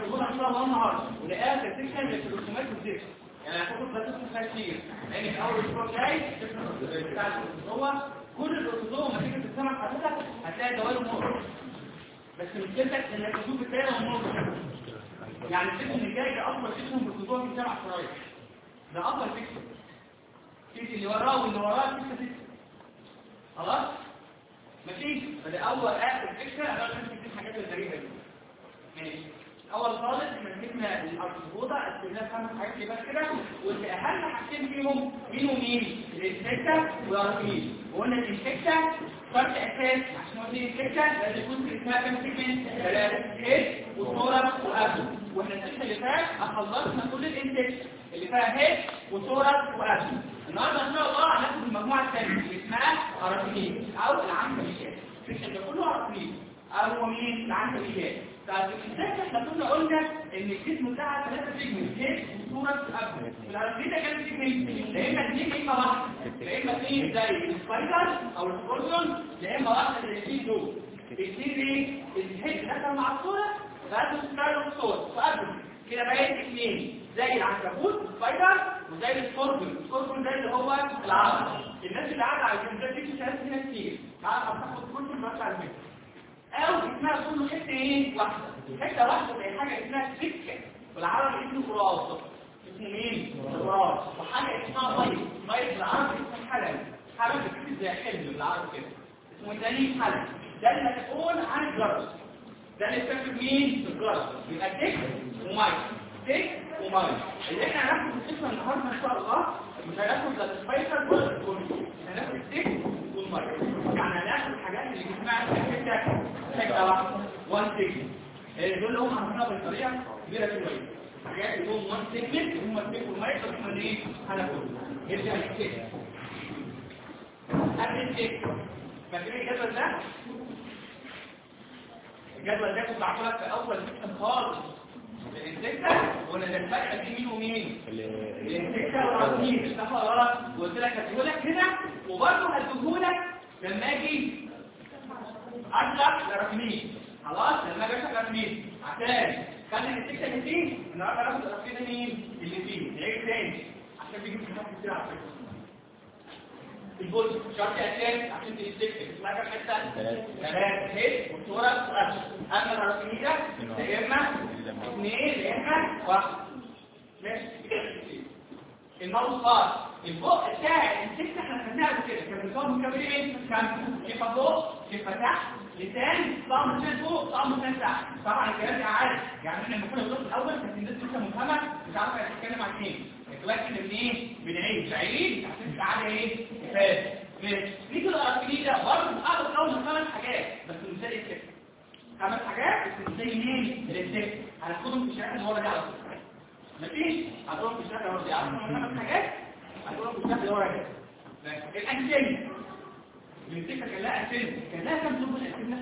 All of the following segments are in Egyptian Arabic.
الرسومات ان شاء الله النهارده ولاخر سيكشن للرسومات والسيكشن يعني هتاخد بس فيها كتير لان في اول اسبوع جاي بتاع هو كل الرسوم لما تيجي تسمع حضرتك هتلاقي دوائر نور بس مشكلتك انك تشوف الدايره والنور يعني السيكشن الجاي ده اكبر سيكشن في الخطوه في سبع شرايط ده اكبر سيكشن السيكشن اللي وراه واللي وراه سيكشن سيكشن خلاص ماشي فده اول اخر سيكشن انا مش الحاجات الغريبه دي ماشي اول خالص احنا مسكنا الارض قسمناها خمس حاجات كده كده واللي اهم حاجتين فيهم مين ومين الانسكتا والارقين وقلنا الانسكتا شرط اساس عشان نقول الانسكتا لازم يكون في اسمها كام سيجمنت ثلاثه هيد وصوره وابل واحنا السيكشن اللي فات خلصنا كل الانسكتا اللي فيها هيد وصوره وابل النهارده ان شاء الله هناخد المجموعه الثانيه اللي اسمها ارقين او العنكبيات السيكشن ده كله ارقين او مين العنكبيات طيب ازاي احنا كنا قلنا ان الجسم بتاعها ثلاثه سيجمنت هيد وصوره ابل العربيه ده كان سيجمنت لا اما اثنين يا اما واحده لا اما اثنين زي السبايدر او السكوربيون لا اما واحده زي الاثنين دول الاثنين ايه الهيد دخل مع الصوره فهذا السبايدر والصوره فابل كده بقيت اثنين زي العنكبوت السبايدر وزي السكوربيون السكوربيون ده اللي هو العقرب الناس اللي قاعده على الكمبيوتر دي شهادات هنا كتير تعالى هتاخد كل المرات على فكره او اسمها كله حته ايه واحده حته واحده زي حاجه اسمها سكه بالعربي اسمه فراس اسمه مين فراس وحاجه اسمها بيض بيض بالعربي اسمه حلم حلم بتكتب زي حلم بالعربي كده اسمه الثاني حلم ده المسؤول عن الجرس ده اللي بتكتب مين الجرس يبقى تك ومايك تك ومايك اللي احنا هناخد القسمه النهارده ان شاء الله مش هناخد لا السبايكر ولا الكل هناخد التك والمايك يعني هناخد الحاجات اللي جسمها كده حته واحده وان سيجمنت دول هم عاملينها بطريقه كبيره شويه حاجات اللي هم وان سيجمنت هم التك والمايك بس احنا ايه هناخد يرجع للتك قبل التك فاكرين الجدول ده الجدول ده كنت بعته لك في اول سيكشن خالص الانسكتا ولا ده الفرق بين مين ومين الانسكتا والعصير صح ولا غلط وقلت لك هديهولك هنا وبرضه هديهولك لما اجي اشرح لرقمين خلاص لما اجي اشرح لرقمين عشان خلي الانسكتا اللي فيه النهارده هاخد الرقمين مين اللي فيه نعيد تاني عشان بيجي في كتير على فكره البوز شرط اساس عشان تستكتب اسمها كام حته ثلاثه هيد وصوره وقفش اما الرقمين ده يا اما اثنين يا اما واحد ماشي الموضوع خاص البق بتاع الانسكت احنا خدناه قبل كده كان بيكون مكملين كام كيف فوق كيف تحت لسان طعم لسان فوق طعم لسان تحت طبعا الكلام ده عادي يعني احنا لما كنا في الاول كانت الناس لسه مفهمه مش عارفه تتكلم عن ايه دلوقتي من ايه بنعيد بعيد عشان تبقى عادي ايه كفايه ماشي نيجي للارقام ده برضه اقدر اقول خمس حاجات بس مثال الكتاب خمس حاجات بس زي مين الكتاب هناخدهم في الشرح اللي ورا ده على طول ماشي هنقولهم في الشرح اللي ورا ده عارفين خمس حاجات هنقولهم في الشرح اللي ورا ده الانسان الانسان كان لها انسان كان لها كم ثم الانسان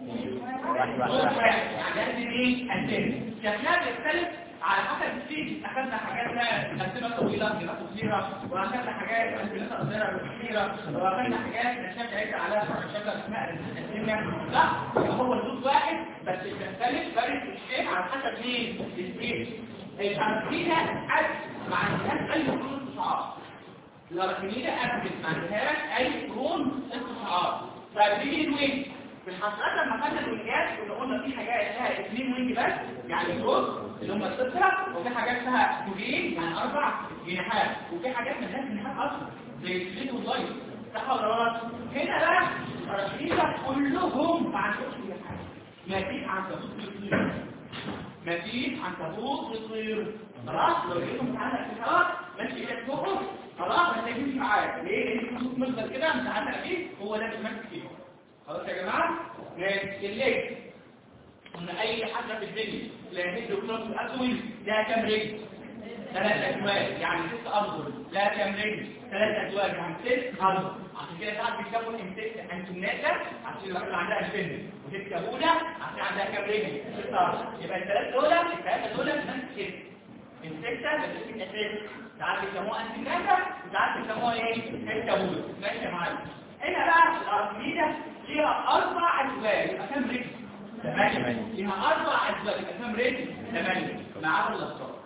يعني لازم ايه انسان شكلها بيختلف على حسب السيج اخذنا حاجات لها تقسيمه طويله تقسيمه قصيره واخذنا حاجات تقسيمه قصيره وكثيره واخذنا حاجات نشاط عيد على شكل اسماء الاسماء لا هو الجزء واحد بس بتختلف فرق الشيء على حسب مين السيج الاركيده قد ما عندهاش اي قرون استشعار الاركيده قد ما عندهاش اي قرون استشعار فبيجي الوين في الحلقات لما خدنا الوينجات كنا قلنا في حاجات لها اثنين وينج بس يعني جزء اللي هم السترة وفي حاجات لها جوجين يعني اربع جناحات وفي حاجات ملهاش جناحات اصلا زي السليت واللايت صح ولا غلط؟ هنا بقى الرشيدة كلهم ما عندهمش جناحات ما فيش عنكبوت بيطير ما فيش عنكبوت بيطير خلاص لو لقيتهم متعلق في الهواء ماشي ايدك فوقه خلاص ما تلاقيش معاك ليه؟ لان في صوت مصدر كده متعلق فيه هو ده اللي ماسك فيه خلاص يا جماعه ماشي الليل قلنا اي حاجه في الدنيا لا هيد وكلاس الاسود لها كام رجل ثلاث ازواج يعني ست ارجل لها كام رجل ثلاث ازواج يعني ست ارجل عشان كده ساعات بيكتبوا امسك انتوناتا عشان الواحد عندها سن وست كابوله عشان عندها كام رجل ست ارجل يبقى الثلاث دول الثلاثه دول نفس كده انسكتا بس اسم اساسي ساعات بيسموها انتوناتا وساعات بيسموها ايه ست كابوله ماشي يا معلم هنا بقى الارضيه ليها اربع ازواج يبقى كام رجل ثمانية فيها أربع أسباب يبقى كام ريت؟ ثمانية ما عدا الأصفار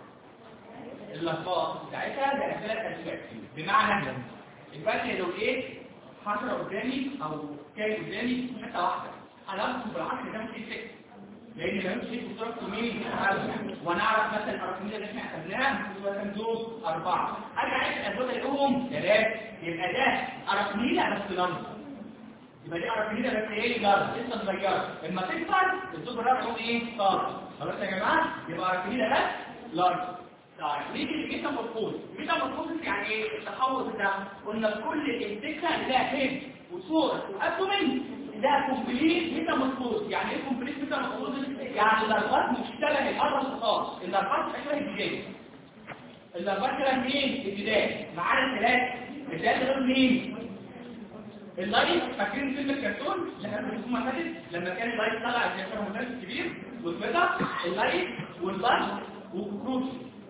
الأصفار بتاعتها بقى ثلاث أسباب بمعنى الفرق لو إيه حشرة قدامي أو كان قدامي حتة واحدة أنا أقصد بالعكس ده مش يفرق لان ملوش شيء بصوره مين وانا اعرف مثلا الارقام اللي احنا حسبناها هو كام دول اربعه ارجع اعيد الاسباب الاقوم ثلاثه يبقى ده ارقميله بس لمبه يبقى دي ارقميله بس ايه لمبه لسه صغيره لما تكبر الزوج الرابع يقوم ايه صار خلاص يا جماعه يبقى ارقميله بس لمبه طيب نيجي للجيتا مرفوض الجيتا مرفوض يعني ايه التحول ده قلنا كل الانتكه لها هيد وصوره وابدومين ده كومبليت ميتا مفروض يعني ايه كومبليت ميتا مفروض يعني الارباط مش شبه الاربط خالص الارباط شبه الجداد الارباط شبه مين الجداد معانا ثلاثه الجداد دول مين اللايت فاكرين فيلم الكرتون اللي احنا بنشوفه فاتت لما كان اللايت طلع زي شبه مثلث كبير وكده اللايت والباص والكروش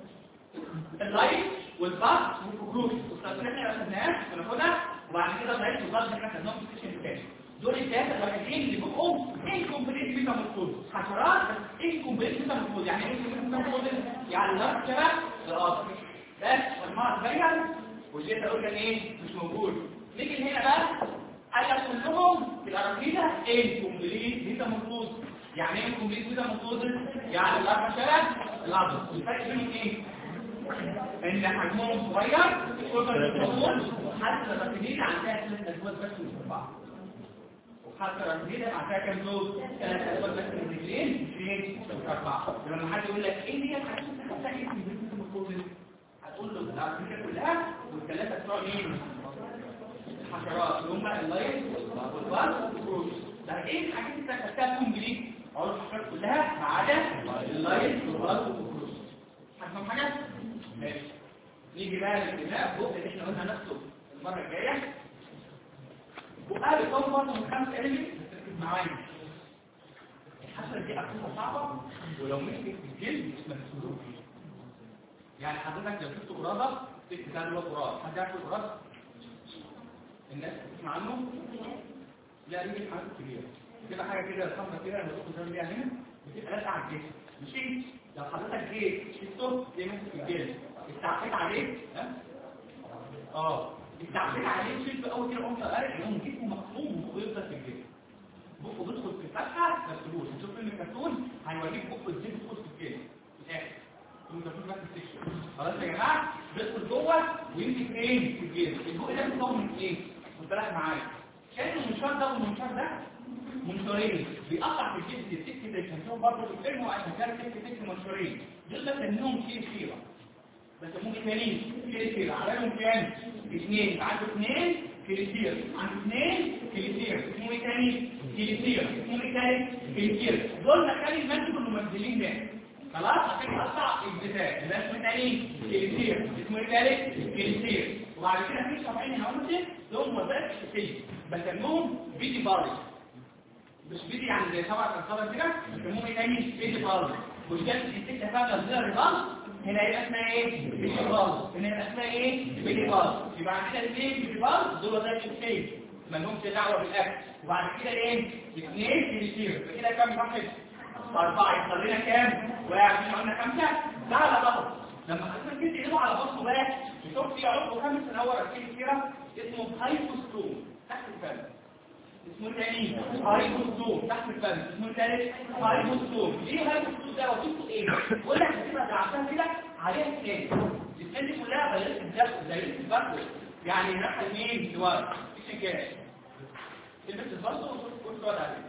اللايت والباص والكروش والتفصيل احنا رسمناها وناخدها وبعد كده اللايت والباص احنا خدناهم في السيشن الثاني دول الثلاثه الوحيدين اللي بيبقوا انكمبليت ميتامورفوز حشرات بس انكمبليت ميتامورفوز يعني ايه ميتامورفوز يعني لا شبه القاطع بس والمرض تبين والجيت اقول كان ايه مش موجود نيجي هنا بقى قال لك كلهم في الارقيده انكمبليت ميتامورفوز يعني ايه انكمبليت ميتامورفوز يعني الاربع شبه العضل الفرق بينهم ايه ان حجمهم صغير كل حتى الارقيده عندها ثلاث ازواج بس من بعض حتى رجلين مع كام دول ثلاث اسود بس من رجلين اثنين اربعه لما حد يقول لك ايه هي الحاجات اللي حتى ايه في الجسم هتقول له الارضيه كلها والثلاثه بتوع مين الحشرات اللي هم اللايت والباص والكروش ده ايه الحاجات اللي انت خدتها كومبليت اقول الحشرات كلها ما عدا اللايت والباص والكروش هتفهم حاجه ماشي نيجي بقى للبناء الجزء اللي احنا قلنا نفسه المره الجايه وقال الكون برضه من خمس كلمات معايا الحشرة دي أكلها صعبة ولو مسكت في الجلد مش مكسوروش يعني حضرتك لو شفت قرادة تكتب ده اللي هو قراد حد يعرف القراد؟ الناس بتسمع عنه؟ لا دي الحاجات الكبيرة بتبقى حاجة كده صفرة كده لما تاخد زي بيها هنا بتبقى لازقة على الجسم ماشي؟ لو حضرتك جيت شفته زي ما في الجلد استعفيت عليه ها؟ اه التعبير عليه شيء اول كده قمت قارئ يوم جسمه مخصوم ويفضل في الجسم بقه بيدخل في الفتحه ما تسيبوش نشوف فيلم الكرتون هيوريك بقه ازاي بيدخل في الجسم في الاخر فيلم الكرتون بس السكشن خلاص يا جماعه بيدخل جوه ويمسك فين في الجسم البق ده بيتكون من ايه خد بالك معايا كان المنشار ده والمنشار ده منشارين بيقطع في الجسم السكه زي كان برضه في الفيلم وعشان كده سكه سكه منشارين دول بسميهم كيل سيره بسموه اثنين كيليسير عددهم كام؟ اثنين عنده اثنين كيليسير عنده اثنين كيليسير اسمه ايه تاني؟ كيليسير اسمه ايه تاني؟ كيليسير دول مكان المنتج الممثلين ده خلاص عشان يقطع الجزاء ده اسمه تاني كيليسير اسمه ايه تالت؟ كيليسير وبعد كده في سبعين هونسل دول وظائف اساسيه بسموهم بيدي بارز مش بيدي يعني زي سبع كنصره كده بسموهم ايه تاني؟ بيدي بارز مش ده الست فعلا زي الرباط هنا يبقى اسمها ايه بيجيباز هنا يبقى اسمها ايه بيجيباز يبقى عندنا الاثنين بيجيباز دول وظائف الشيء ما لهمش دعوه بالاكل وبعد كده ايه اثنين كيليسير فكده كام واحد اربعه يصل لنا كام واحد احنا قلنا خمسه ده على بطن لما حضرتك جيت ايده على بطنه بقى شوف في عضو خامس تنور الكيليسيرا اسمه هايبوستوم تحت الفم اسمه تاني هايبوستوم تحت الفم اسمه تالت هايبوستوم ليه هايبوستوم ده وظيفته ايه بقول لك هتبقى دعمتها كده عليها اثنين الاثنين دي كلها بلاش الدخل زي البرد يعني ناحيه مين لورا مفيش الجاي تلبس البرد وتقول تقعد عليه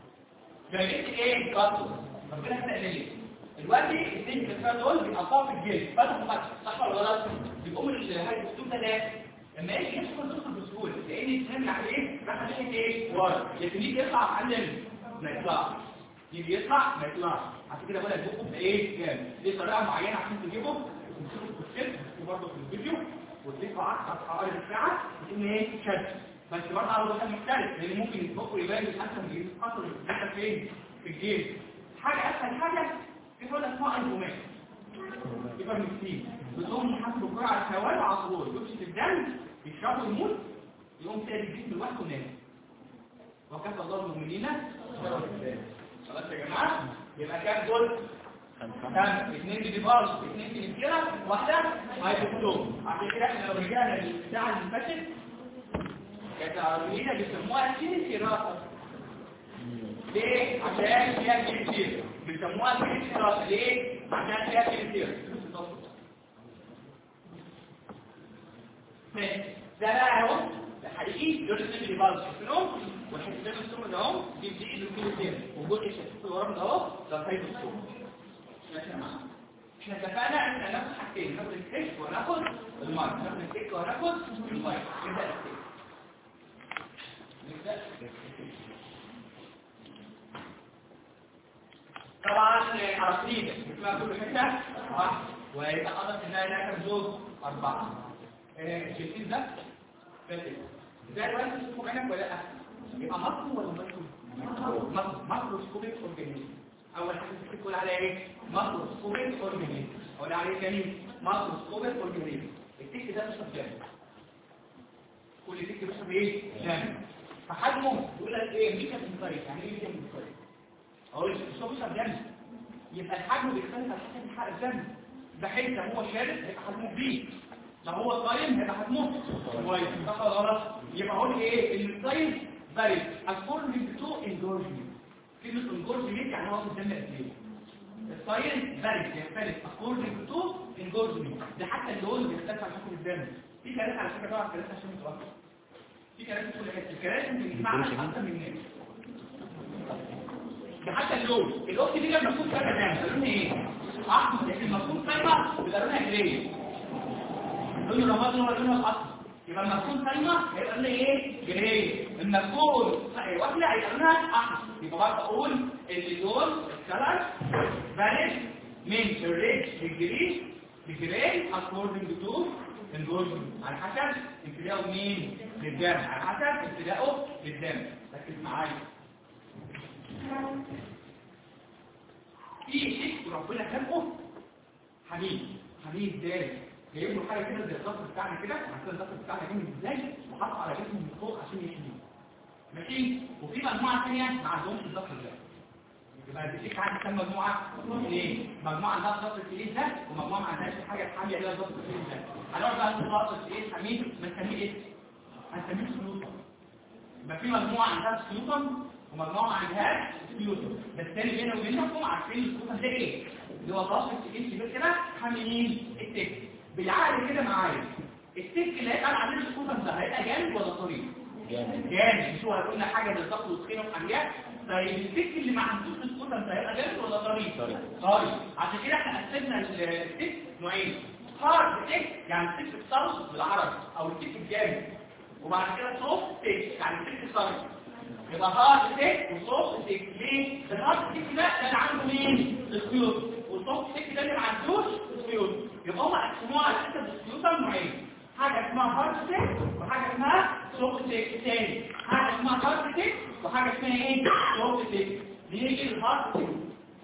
جايبت ايه برضه ربنا خلق ليه دلوقتي الاثنين اللي دول بيقطعوا في الجلد فتحوا فتح صح ولا غلط بيقوم الهايبوستوم ده ده لما يجي يدخل يدخل بسهوله لان الانسان عليه راح ناحيه ايه ورا لكن يجي يطلع معلم ما يطلعش يجي يطلع ما يطلعش عشان كده بقول لك بقه بايه جامد دي طريقه معينه عشان تجيبه وتشوفه في الفيلم وبرضه في الفيديو وتلفه على حوالي الساعه وتقوم ايه شد بس برضه على وجه مختلف لان ممكن يطبقوا يبان احسن من يتحصل الفكره فين في الجيل حاجه اسهل حاجه في حاجه اسمها ايبومات يبقى مسكين بتقوم يحاسبوا جرعه الثواب على طول يمشي في الدم يشربوا يموت يقوم تاني الجسم لوحده نام وكفى الله المؤمنين شر الإسلام خلاص يا جماعه يبقى كام دول كام اثنين دي بارز اثنين دي كده واحده هايبوكلوم عشان كده احنا لو رجعنا للساعه اللي فاتت كانت العربيه بيسموها سينسيراسه ليه عشان فيها سينسير بيسموها سينسيراسه ليه عشان فيها سينسير ماشي ده بقى اهو ده حقيقي دول الاثنين اللي بارز شايفينهم والحتتين السم ده اهو دي دي اللي كده وجزء الشفاف اللي ورا ده اهو ده هايبوكلوم احنا اتفقنا ان احنا ناخد حاجتين ناخد الكيك وناخد الماء ناخد الكيك وناخد الماء نبدا الكيك نبدا طبعا عرفتين اسمها كل حته واحد ويبقى قدر ان انا كام زوج اربعه شايفين ده فاتت ده دلوقتي تشوفوا عينك ولا لا يبقى مصر ولا مصر ماكروسكوبيك اورجانيزم اول حاجه تقول عليها ايه ماكروسكوبيك اورجانيزم اقول عليه تاني ماكروسكوبيك اورجانيزم التيك ده بيشرب دم كل تيك بيشرب ايه دم فحجمه يقول لك ايه ميكا بنفايت يعني ايه ميكا بنفايت اقول لك الشرب بيشرب دم يبقى الحجم بيختلف على حسب حق الدم بحيث لو هو شارب هيبقى حجمه كبير لو هو صايم هيبقى حجمه صغير صح ولا غلط يبقى اقول ايه ان الصايم بارد according to engorgement كلمة engorgement يعني هو الدم قد ايه الصايم بارد يختلف according to engorgement ده حتى اللون بيختلف على حسب الدم في كلام على فكرة طبعا كلام عشان متوقع في كلام في كل حته الكلام ممكن يجمعنا اكتر من الناس ده حتى اللون الاخت دي لما تكون فاكره دم لونها ايه احمر لكن لما تكون صايمه بيبقى لونها جراي لون الرماد هو لونها الاصفر يبقى لما تكون صايمه هيبقى لونها ايه جراي لما تكون واكله هيبقى لونها احمر يبقى برضه اقول ان اللون الكلر بارد من الريد للجري للجراي according to engorgement على حسب امتلاءه مين للدم على حسب امتلاءه للدم ركز معايا في شيء ربنا خلقه حبيب حبيب ده جايب له حاجه كده زي الضغط بتاعنا كده عشان الضغط بتاعنا جامد ازاي وحاطه على جسمه من فوق عشان يحميه ماشي وفي مجموعه ثانيه ما عندهمش الضغط ده يبقى الديك عندي كام مجموعه ايه مجموعه عندها الضغط الثقيل ده ومجموعه ما عندهاش حاجه تحمي عليها الضغط الثقيل ده هنقعد بقى الضغط الثقيل حميد بنسميه ايه هنسميه سلوطه يبقى في مجموعه عندها سلوطه ومجموعه ما عندهاش سلوطه بس تاني بيننا وبينكم عارفين السلوطه ده ايه اللي هو ضغط الثقيل كبير كده حامي مين التك بالعقل كده معايا التك اللي هيبقى عندنا السلوطه ده هيبقى جامد ولا طريق جامد جامد مش هو هيقولنا حاجه للضغط والتخين وحاجات طيب التك اللي ما عندوش السلوطه ده هيبقى جامد ولا طريق طريق. طيب عشان كده احنا قسمنا التك نوعين هارد تك يعني التك الصلص بالعربي او التك الجامد وبعد كده سوفت تك يعني التك الصلص يبقى هارد تك وسوفت تك ليه؟ الهارد تك ده ده اللي عنده مين؟ السيوط والسوفت تك ده اللي ما عندوش السيوط يبقى هم قسموها على حسب السيوط نوعين حاجه اسمها هارد تك وحاجه اسمها سوفت تك تاني حاجه اسمها هارد تك وحاجه اسمها ايه؟ سوفت تك نيجي الهارد تك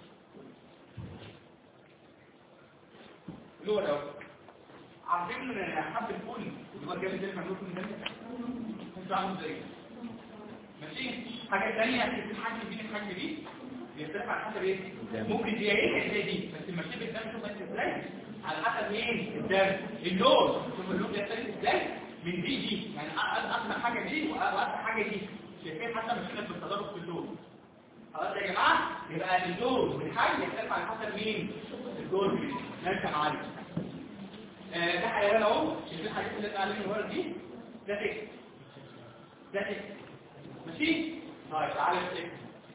لو لو عارفين ان حب الفول اللي هو الجامد ده ممنوع من ده انتوا عاملين ازاي ماشي حاجه ثانيه في الحجم دي الحجم دي بيختلف على حسب ايه ممكن دي ايه زي دي بس المشي بالدم شوف انت ازاي على حسب مين الدم اللون شوف اللون بيختلف ازاي من دي دي يعني اكتر حاجه دي واكتر حاجه دي شايفين حتى مشكله بالتضارب في اللون خلاص يا جماعه يبقى اللون والحجم يختلف على حسب مين الدول نرجع معانا آه، ده حيوان اهو شايفين الحاجات اللي اتعلمنا ورا دي ده تك ده تك ماشي طيب تعالى التك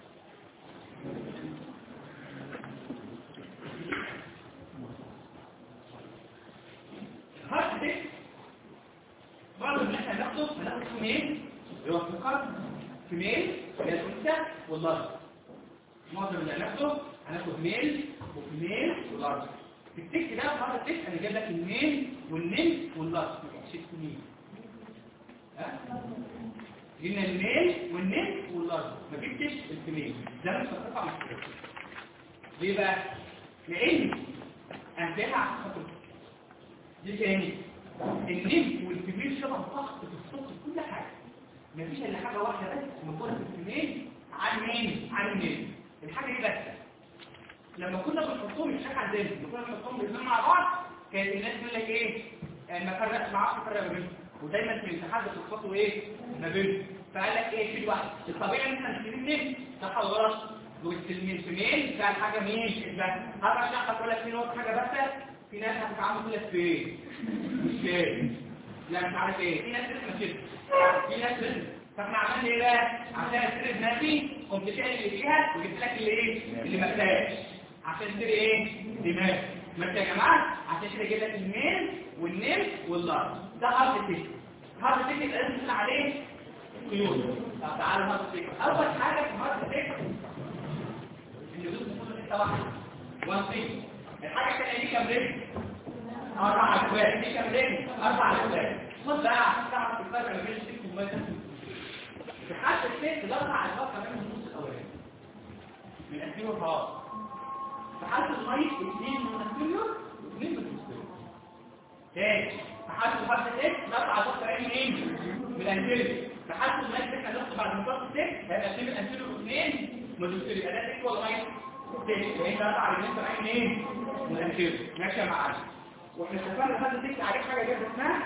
هات تك بعد ما احنا ناخده هناخد فيميل اللي هو الفقر فيميل اللي هي الانثى واللارج معظم اللي هناخده هناخد ميل وفيميل ولارج التك ده مرة التك انا جايب لك الميل والنيل واللارج ست ميل ها جبنا الميل والنيل واللارج ما جبتش الفيميل ده مش هتقطع مع التك ليه بقى؟ لان هنلاقيها على الخطوط دي تاني النيل والفيميل شبه بعض في الصوت في كل حاجه مفيش الا حاجه واحده بس مقارنه الفيميل عن مين؟ عن النيل الحاجه دي بس لما كنا بنحطهم الشكل عندنا لما كنا بنحطهم الاثنين مع بعض كانت الناس تقول لك ايه آه، ما فرق ما اعرفش افرق ما بينهم ودايما في الامتحان بتلخبطوا ايه ما بينهم فقال لك ايه شيل واحد الطبيعي ان احنا نشيل اثنين صح ولا غلط والسلمين في مين كان حاجه مين بس هبقى اشرح لك اقول لك في نقطه حاجه بس في ناس هتتعامل تقول لك في ايه مش فاهم لا مش عارف ايه في ناس لسه مشيت في ناس لسه فاحنا عملنا ايه بقى عشان السر دماغي قمت شايل اللي فيها وجبت لك اللي ايه اللي ما فيهاش عشان السر ايه دماغ ماشي يا جماعه عشان كده اجيب لك الميل والنيل واللار ده هارد تيك هارد تيك يبقى لازم تكون عليه قيود طب تعالى هارد تيك اول حاجه في هارد تيك ان دوس كل حته واحده وان تيك الحاجه الثانيه دي كام رجل اربع اكواب دي كام رجل اربع اكواب خد بقى عشان تعرف الفرق ما بين التيك والمايتر في حالة الست تقطع الفترة من النص الأولاني من أنتيور خلاص في حالة الميت اثنين من الأنتيور واثنين من الأنتيور تاني في حالة الفترة الست تقطع الفترة عين ايه من الأنتيور في حالة الميت احنا نقطع بعد الفترة الست هيبقى اثنين من الأنتيور واثنين من الأنتيور يبقى ده تك ولا ميت تك لأن تقطع الفترة عين ايه من الأنتيور ماشية يا معلم واحنا اتفقنا الفترة الست عليه حاجة كده اسمها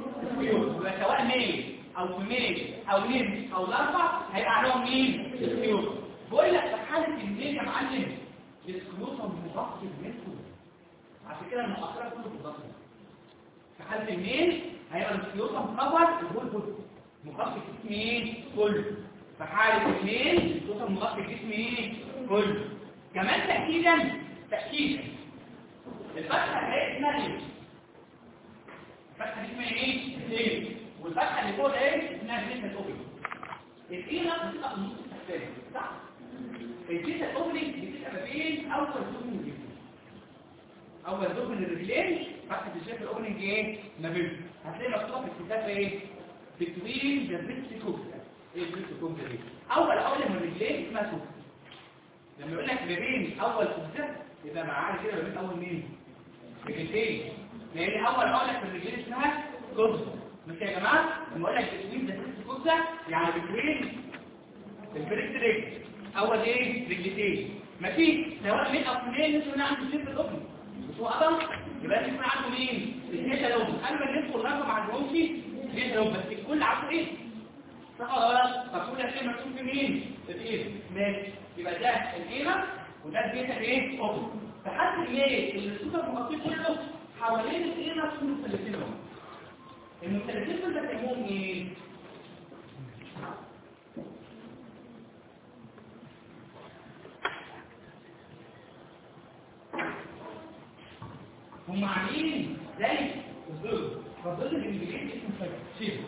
يبقى سواء ميل او فيميل او نيم او الاربع هيبقى عليهم مين السكيوت بقول لك في حاله الميل يا معلم السكيوت مضاف للميل عشان كده المؤخرات كله مضاف في حاله الميل هيبقى السكيوت مكفر الهول كله مغطي الجسم ايه كله في حاله الميل السكيوت مغطي الجسم ايه كله كمان تاكيدا تاكيدا الفتحه هي اسمها ايه الفتحه دي اسمها ايه ايه والفتحه اللي فوق ده ايه اسمها جيتا الاوبننج الايه بتبقى في النص الثاني صح الجيتا الاوبننج بتبقى ما بين اول زوج من الرجلين اول زوج من الرجلين فتحه الجيتا الاوبننج ايه ما بينهم هتلاقي مكتوبه في الكتاب ايه between the wrist cobra ايه الwrist cobra دي اول اول من الرجلين اسمها كوبرا لما يقول لك ما بين اول كوبرا يبقى معانا كده ما بين اول مين رجلتين لان اول اول في الرجلين اسمها كوبرا مش يا جماعه لما اقول لك بتوين ده كوبسه يعني بتوين الفريق رجل اول ايه رجلتين مفيش سواء مين او اثنين انتوا هنا عندكم شفه الاوبن مش هو ابدا يبقى لازم يكون عنده مين الجيش الاوبن اما اللي انتوا الرقم ما عندهمش جيش الاوبن بس الكل عنده ايه صح ولا لا طب كل شيء مكتوب في مين في الايه ماشي يبقى ده القيمه وده الجيش الايه اوبن فحد الايه اللي الصوت المغطي كله حوالين القيمه اسمه مثلثين اهو المثلثين دول بسموهم ايه هم عاملين زي الظل فالظل بالانجليزي اسمه شيب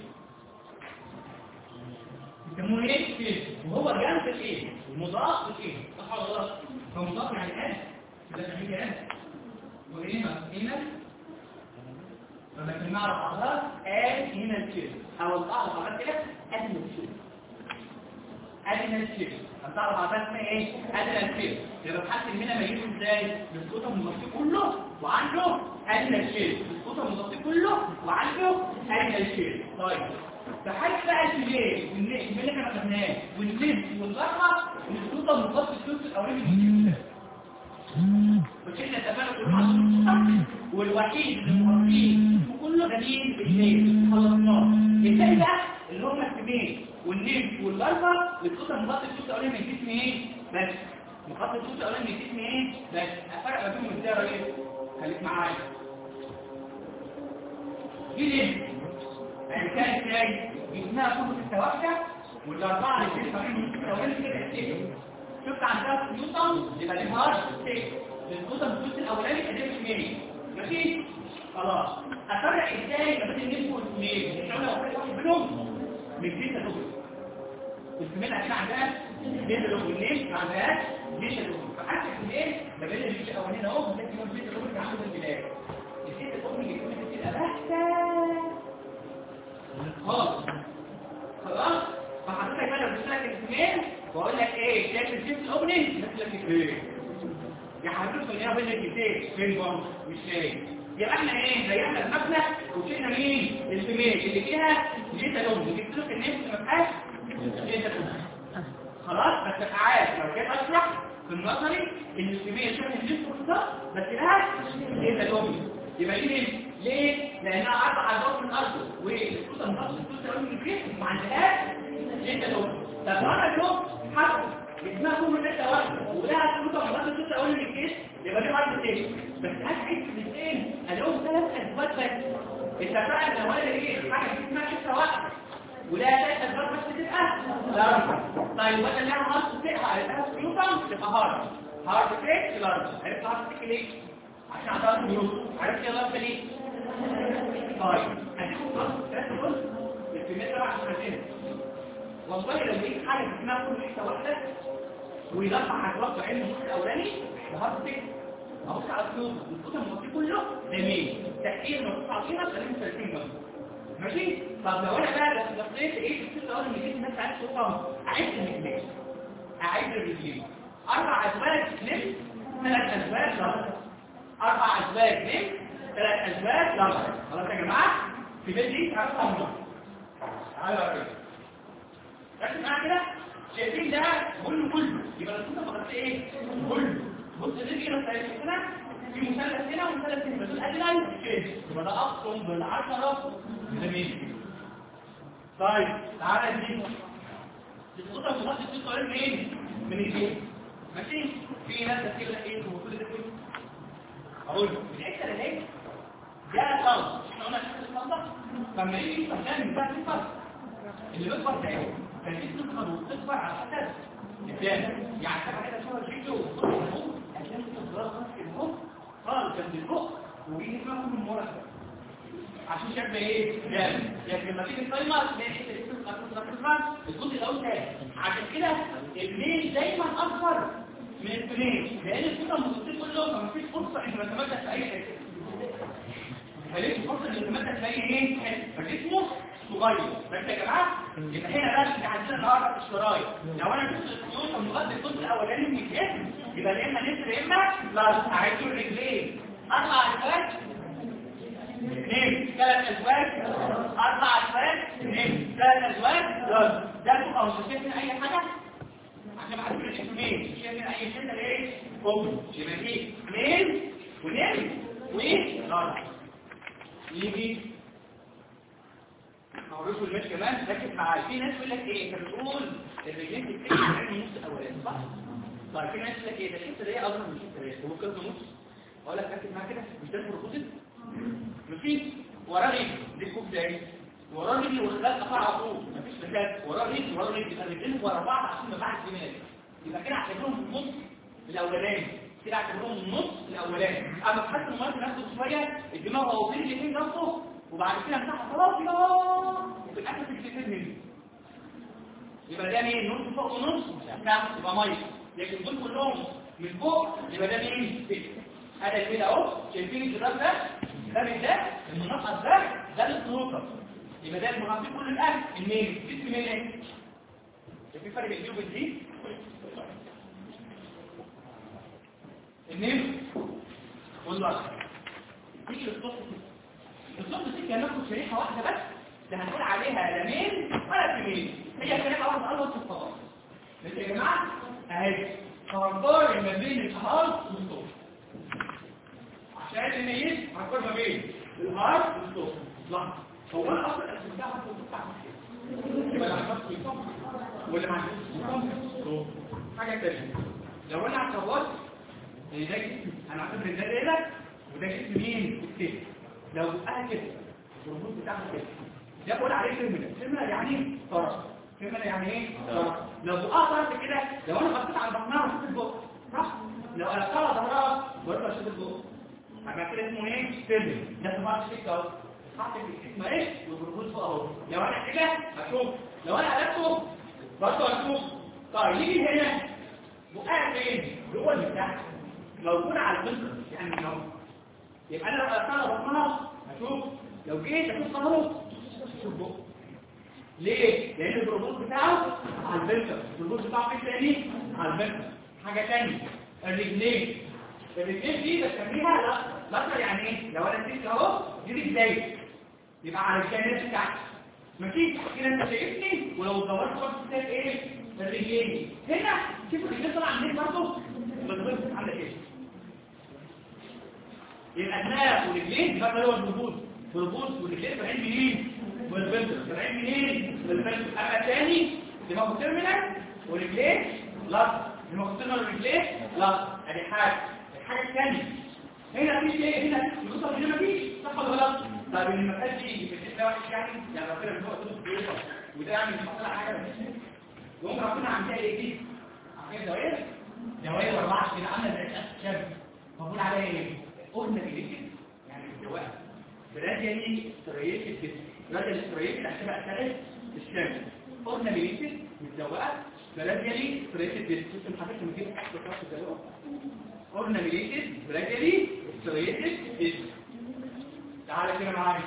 يسموه ايه شيب وهو جنب الايه المضاف لايه صح ولا غلط هو مضاف يعني ايه ده يعني ايه وهنا هنا لما كنا نعرف بعضها قال هنا الشيب او القاعده بعد كده ادنى الشيب ادنى الشيب هتعرف بعضها اسمها ايه ادنى الشيب يبقى تحسن هنا ميزه ازاي الصوت المغطي كله وعنده ادنى الشيب الصوت المغطي كله وعنده ادنى الشيب طيب فحاجه بقى الشيب والنجم اللي احنا خدناه والنجم والضربه الصوت المغطي الثلث الاولاني وكده اتفقنا كل حاجه والوحيد اللي مغطيه كله جميل بالليل خلصناه الثاني بقى اللي هم السمين والنيم واللارفا الصوت المغطي الصوت الاولاني من الجسم ايه بس مغطي الصوت الاولاني من الجسم ايه بس افرق ما بينهم ازاي يا راجل خليك معايا دي ليه يعني كان ازاي جسمها كله ستة واحدة والاربعه اللي في الفريق الاولاني كده ستة شفت عندها نيوتن يبقى ليه هارش ستة النيوتن الجزء الاولاني كده مش ماشي خلاص افرق ازاي ما بين النسب والسمين مش انا افرق واحد منهم من جيش الدول السمين عشان عندها جيش الدول والنسب ما عندهاش جيش الدول فحتى السمين ما بين الجيش الاولاني اهو ممكن يكون جيش الدول عنده البلاد الجيش الدول يكون كتير بحثا خلاص خلاص فحضرتك بقى لو بتسالك السمين واقول لك ايه شايف الجيش الاوبننج مثلك ايه يا حضرتك هنا بين الجيتين فين برضه مش شايف يبقى احنا ايه ريحنا المبنى وشلنا مين الفيميل اللي فيها جيتا لون جبت لك الناس ما فيهاش جيتا لون خلاص بس عارف لو جيت اشرح في النظري ان الكميه شبه الجسم بالظبط بس لها ايه تدومي يبقى ليه ليه لانها اربع عضلات من الارض والسوسه مخصص السوسه من الجسم ما عندهاش ايه تدومي طب لو انا شفت حد اسمها كوم حته واحده ولها سوسه مخصص السوسه اول من الجسم يبقى دي عرض تاني بس هل عايز الاثنين هلاقيهم ثلاث اسباب بس اتفقنا لو انا لقيت حاجه اسمها حته واحده ولا ثلاث اسباب بس تبقى لا طيب وانا اللي انا هاخد فيها على سكيوتم تبقى هارد هارد فيك لارج عرفت هارد فيك ليه عشان اعطاك نيوتن عرفت يا لارج ليه طيب هديكم خلاص ثلاث دول الكميه تبع عشان والله لو لقيت حاجه اسمها كل حته واحده ويرفع عضلات بعين النص الاولاني هارد فيك ابص على الكيوت الكتب المغطي كله جميل تحقيق نص عظيمه خليهم 30 جنب ماشي طب لو انا بقى بس بصيت ايه الست الاول اللي جيت الناس عايز تقوم عايز الرجلين عايز الرجلين اربع ازواج لم ثلاث ازواج لم اربع ازواج لم ثلاث ازواج لم خلاص يا جماعه في بيت دي تعرفوا هم تعالوا يا رجل ركز معايا كده شايفين ده كله كله يبقى الكتب المغطيه ايه كله بص دي كده هنا في مثلث هنا ومثلث هنا دول ادي كده يبقى ده اقسم بالعشره جميل طيب تعالى دي الخطه المضاد دي طالب منين من الجيم ماشي في ناس كتير ايه وكل ده كله اقول الحته اللي هي ده صوت احنا قلنا الحته الصوت لما يجي يستخدم بتاع الفرق اللي بيكبر ده كان اسمه خروج تكبر على حسب الثاني يعني حاجه كده شبه الفيديو هتلاقي الصدرات في المخ خالص جنب المخ ويجي اسمها من ورا عشان شكل ايه جامد لكن لما تيجي تقيمه تلاقي الجزء الاول تاني عشان كده الميل دايما اكبر من الاثنين لان الفكره المتصل كلهم ما فيش فرصه ان نتمدد في اي حته فليش فرصه ان نتمدد في اي ايه فجسمه صغير بس يا جماعه يبقى هنا بقى اللي عندنا النهارده في الشرايط لو انا شفت الخيوط المغذي الجزء الاولاني من الجسم يبقى يا اما نسر يا اما لا عايزين رجلين اربع ازواج اثنين ثلاث ازواج اربع ازواج اثنين ثلاث ازواج ده تبقى مش شايفين اي حاجه عشان ما حدش يشوف مين مش شايفين اي شيء ايه كوم يبقى دي اثنين واثنين وايه اربعه يجي معروف المش كمان ركز معايا في ناس يقول لك ايه انت بتقول الرجلين بتتكلم عن النص الاولاني صح طيب في ناس يقول لك ايه ده الحته دي اصغر من الحته دي هو كده نص اقول لك ركز معايا كده مش ده البروبوزيت مفيش وراه رجل دي الكوب ده ايه وراه رجل والخلاف قطع على طول مفيش مكان وراه رجل وراه رجل يبقى الرجلين ورا بعض عشان ما بعد الدماغ يبقى كده اعتبرهم النص الاولاني كده اعتبرهم النص الاولاني اما تحس المرض نفسه شويه الدماغ هو فين الاثنين نفسه وبعد كده مساحه خلاص كده وفي الاخر في الاثنين منه يبقى ده مين نص فوق ونص تحت يبقى ميه لكن دول كلهم من فوق يبقى ده مين هذا كده اهو شايفين الجدار ده ده من ده المنقط ده ده السلوكر يبقى ده المنقط كل الاهل المين جسم مين ايه في فرق بين دي وبين دي المين والله تيجي للصوت الصوت دي كان ناخد شريحه واحده بس ده هنقول عليها لا مين ولا تمين هي شريحه واحده اول الصوت بس يا جماعه اهي قرار ما بين الهارت والصوت عشان الميت هنقول ما بين الهارت والصوت لحظه هو انا اصلا الاسم ده هو بتاع يبقى العصب يصب ولا ما عندوش حاجه ثانيه لو انا اعتبرت ان ده جسم انا اعتبر ان ده ليله وده جسم مين الكتف لو انا كده الرموز بتاعها كده ده بقول عليه فيرمينال فيرمينال يعني ايه طرف فيرمينال يعني ايه طرف لو بقى طرف كده لو انا بصيت على بطنها وشفت البق صح لو انا طلع ظهرها برضه اشوف البق هبقى كده اسمه ايه فيرمينال ده طبعا شيك اهو حاطط الاسم ايه والبروبوز فوق اهو لو انا كده هشوف لو انا قلبته برضه هشوف طيب يجي هنا بقى فين جوه اللي تحت موجود على المنطقه يعني لو يبقى انا لو قلبتها بطنها هشوف لو جيت اشوف ظهره اشوف بقه ليه؟ لان البروبوز بتاعه على البنكر البروبوز بتاعه فين تاني؟ على البنكر حاجه ثانيه الرجلين الرجلين دي بسميها لا لاتر يعني ايه؟ لو انا نسيت اهو دي رجلين يبقى على الجانب بتاعتي ماشي كده انت شايفني ولو دورت خالص تلاقي ايه؟ الرجلين هنا شوف الرجلين طالعه منين برضه بالظبط عندك ايه يبقى دماغ ورجلين ده اللي هو البروبوز بروبوز ورجلين طالعين منين والبنت طالعين منين والبنت اما تاني دماغه تيرمينال ورجلين لا دماغه تيرمينال ورجلين لا ادي حاجه الحاجه الثانيه هنا في ايه هنا يوصل هنا مفيش صح ولا غلط طب اللي ما كانش يجي في الحته واحد يعني يعني ربنا من هو تدوس بيوصل وده يعني مش حاصل حاجه يقوم ربنا عاملها ايه دي عاملها دوائر دوائر 24 كده عامله زي الاسد شاب بقول عليها ايه قلنا بيليكت يعني الدواء براديالي ستريتد جسم براديالي ستريتد عشان بقى ثالث الشمس قلنا بيليكت متزوقه براديالي ستريتد جسم انت حضرتك لما تيجي تحت راس الدواء قلنا بيليكت براديالي ستريتد جسم تعالى كده معايا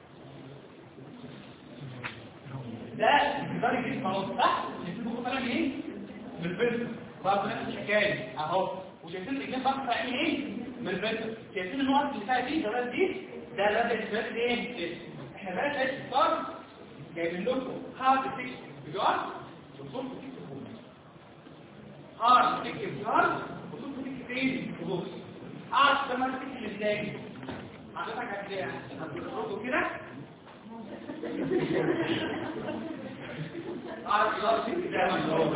ده مقدار الجسم اهو صح الجسم طالع منين من البنت برضه نفس الحكايه اهو وشايفين الاثنين بقى طالعين منين من البنت شايفين النقط اللي فيها دي الدرجات دي ده ده الدرجات دي ايه احنا بقى شايف صار جايبين لكم هارد تكس بجار وصوت تكس بوكس هارد تكس بجار وصوت تكس فين بوكس هارد ده ما تكس ازاي حضرتك هتلاقي هتضربه كده عارف خلاص كده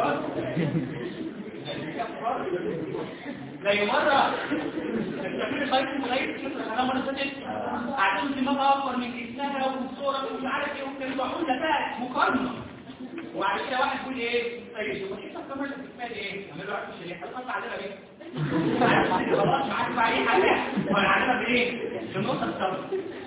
زي مرة التمرين الخيط مغير انا مرة فاتت قاعدين في دماغها اكبر من جسمها والصورة ومش عارف ايه وكانوا بيقولوا ده بقى مقارنة وبعد كده واحد يقول ايه طيب هو انت الكاميرا اللي بتتفاد ايه؟ اعمل له عارف الشريحة خلاص عليها ايه؟ خلاص مش عارف اي حاجة ولا عارفها بايه؟ بالنقطة الصفر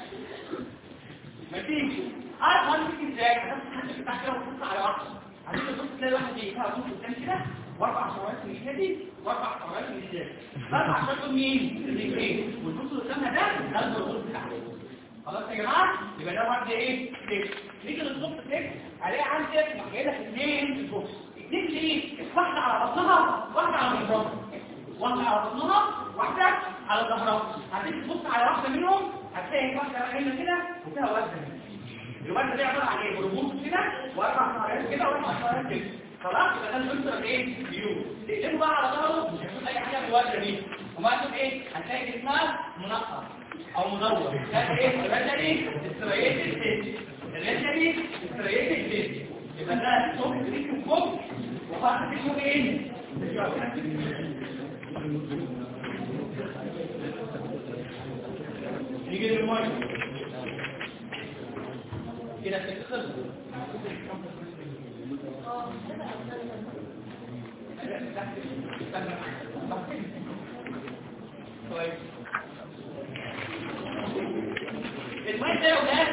مفيش عارف هو انت ازاي؟ هتفتح بتاع كده وتبص على واحد عشان تبص تلاقي واحد ايه؟ فيها صوت قدام كده واربع شرايط من الشادي واربع شرايط من الشادي اربع شرايط دول مين؟ الاثنين والبص اللي قدامنا ده ده البروتوز بتاعه خلاص يا جماعه يبقى ده واحد ايه؟ تكس نيجي للبوكس تكس الاقي عندك جاي لك اثنين في البوكس اثنين ليه؟ واحده على بطنها واحده على ظهرها واحده على بطنها واحده على ظهرها هتيجي تبص على واحده منهم هتلاقي واحده هنا كده وفيها وزن الوزن دي عباره عن ايه؟ رموز كده واربع شرايط كده واربع شرايط كده خلاص يبقى ده الفلتر ايه فيو تقلبه بقى على ظهره مش هيكون اي حاجه في الوجه دي وما هتبقى ايه هتلاقي جسمها منقط او مدور ده ايه الرجلي استريتد تيست الرجلي استريتد تيست يبقى ده صوت ريكم فوق وخاصه اسمه ايه نيجي للميه كده تخلص طيب الماء ده وده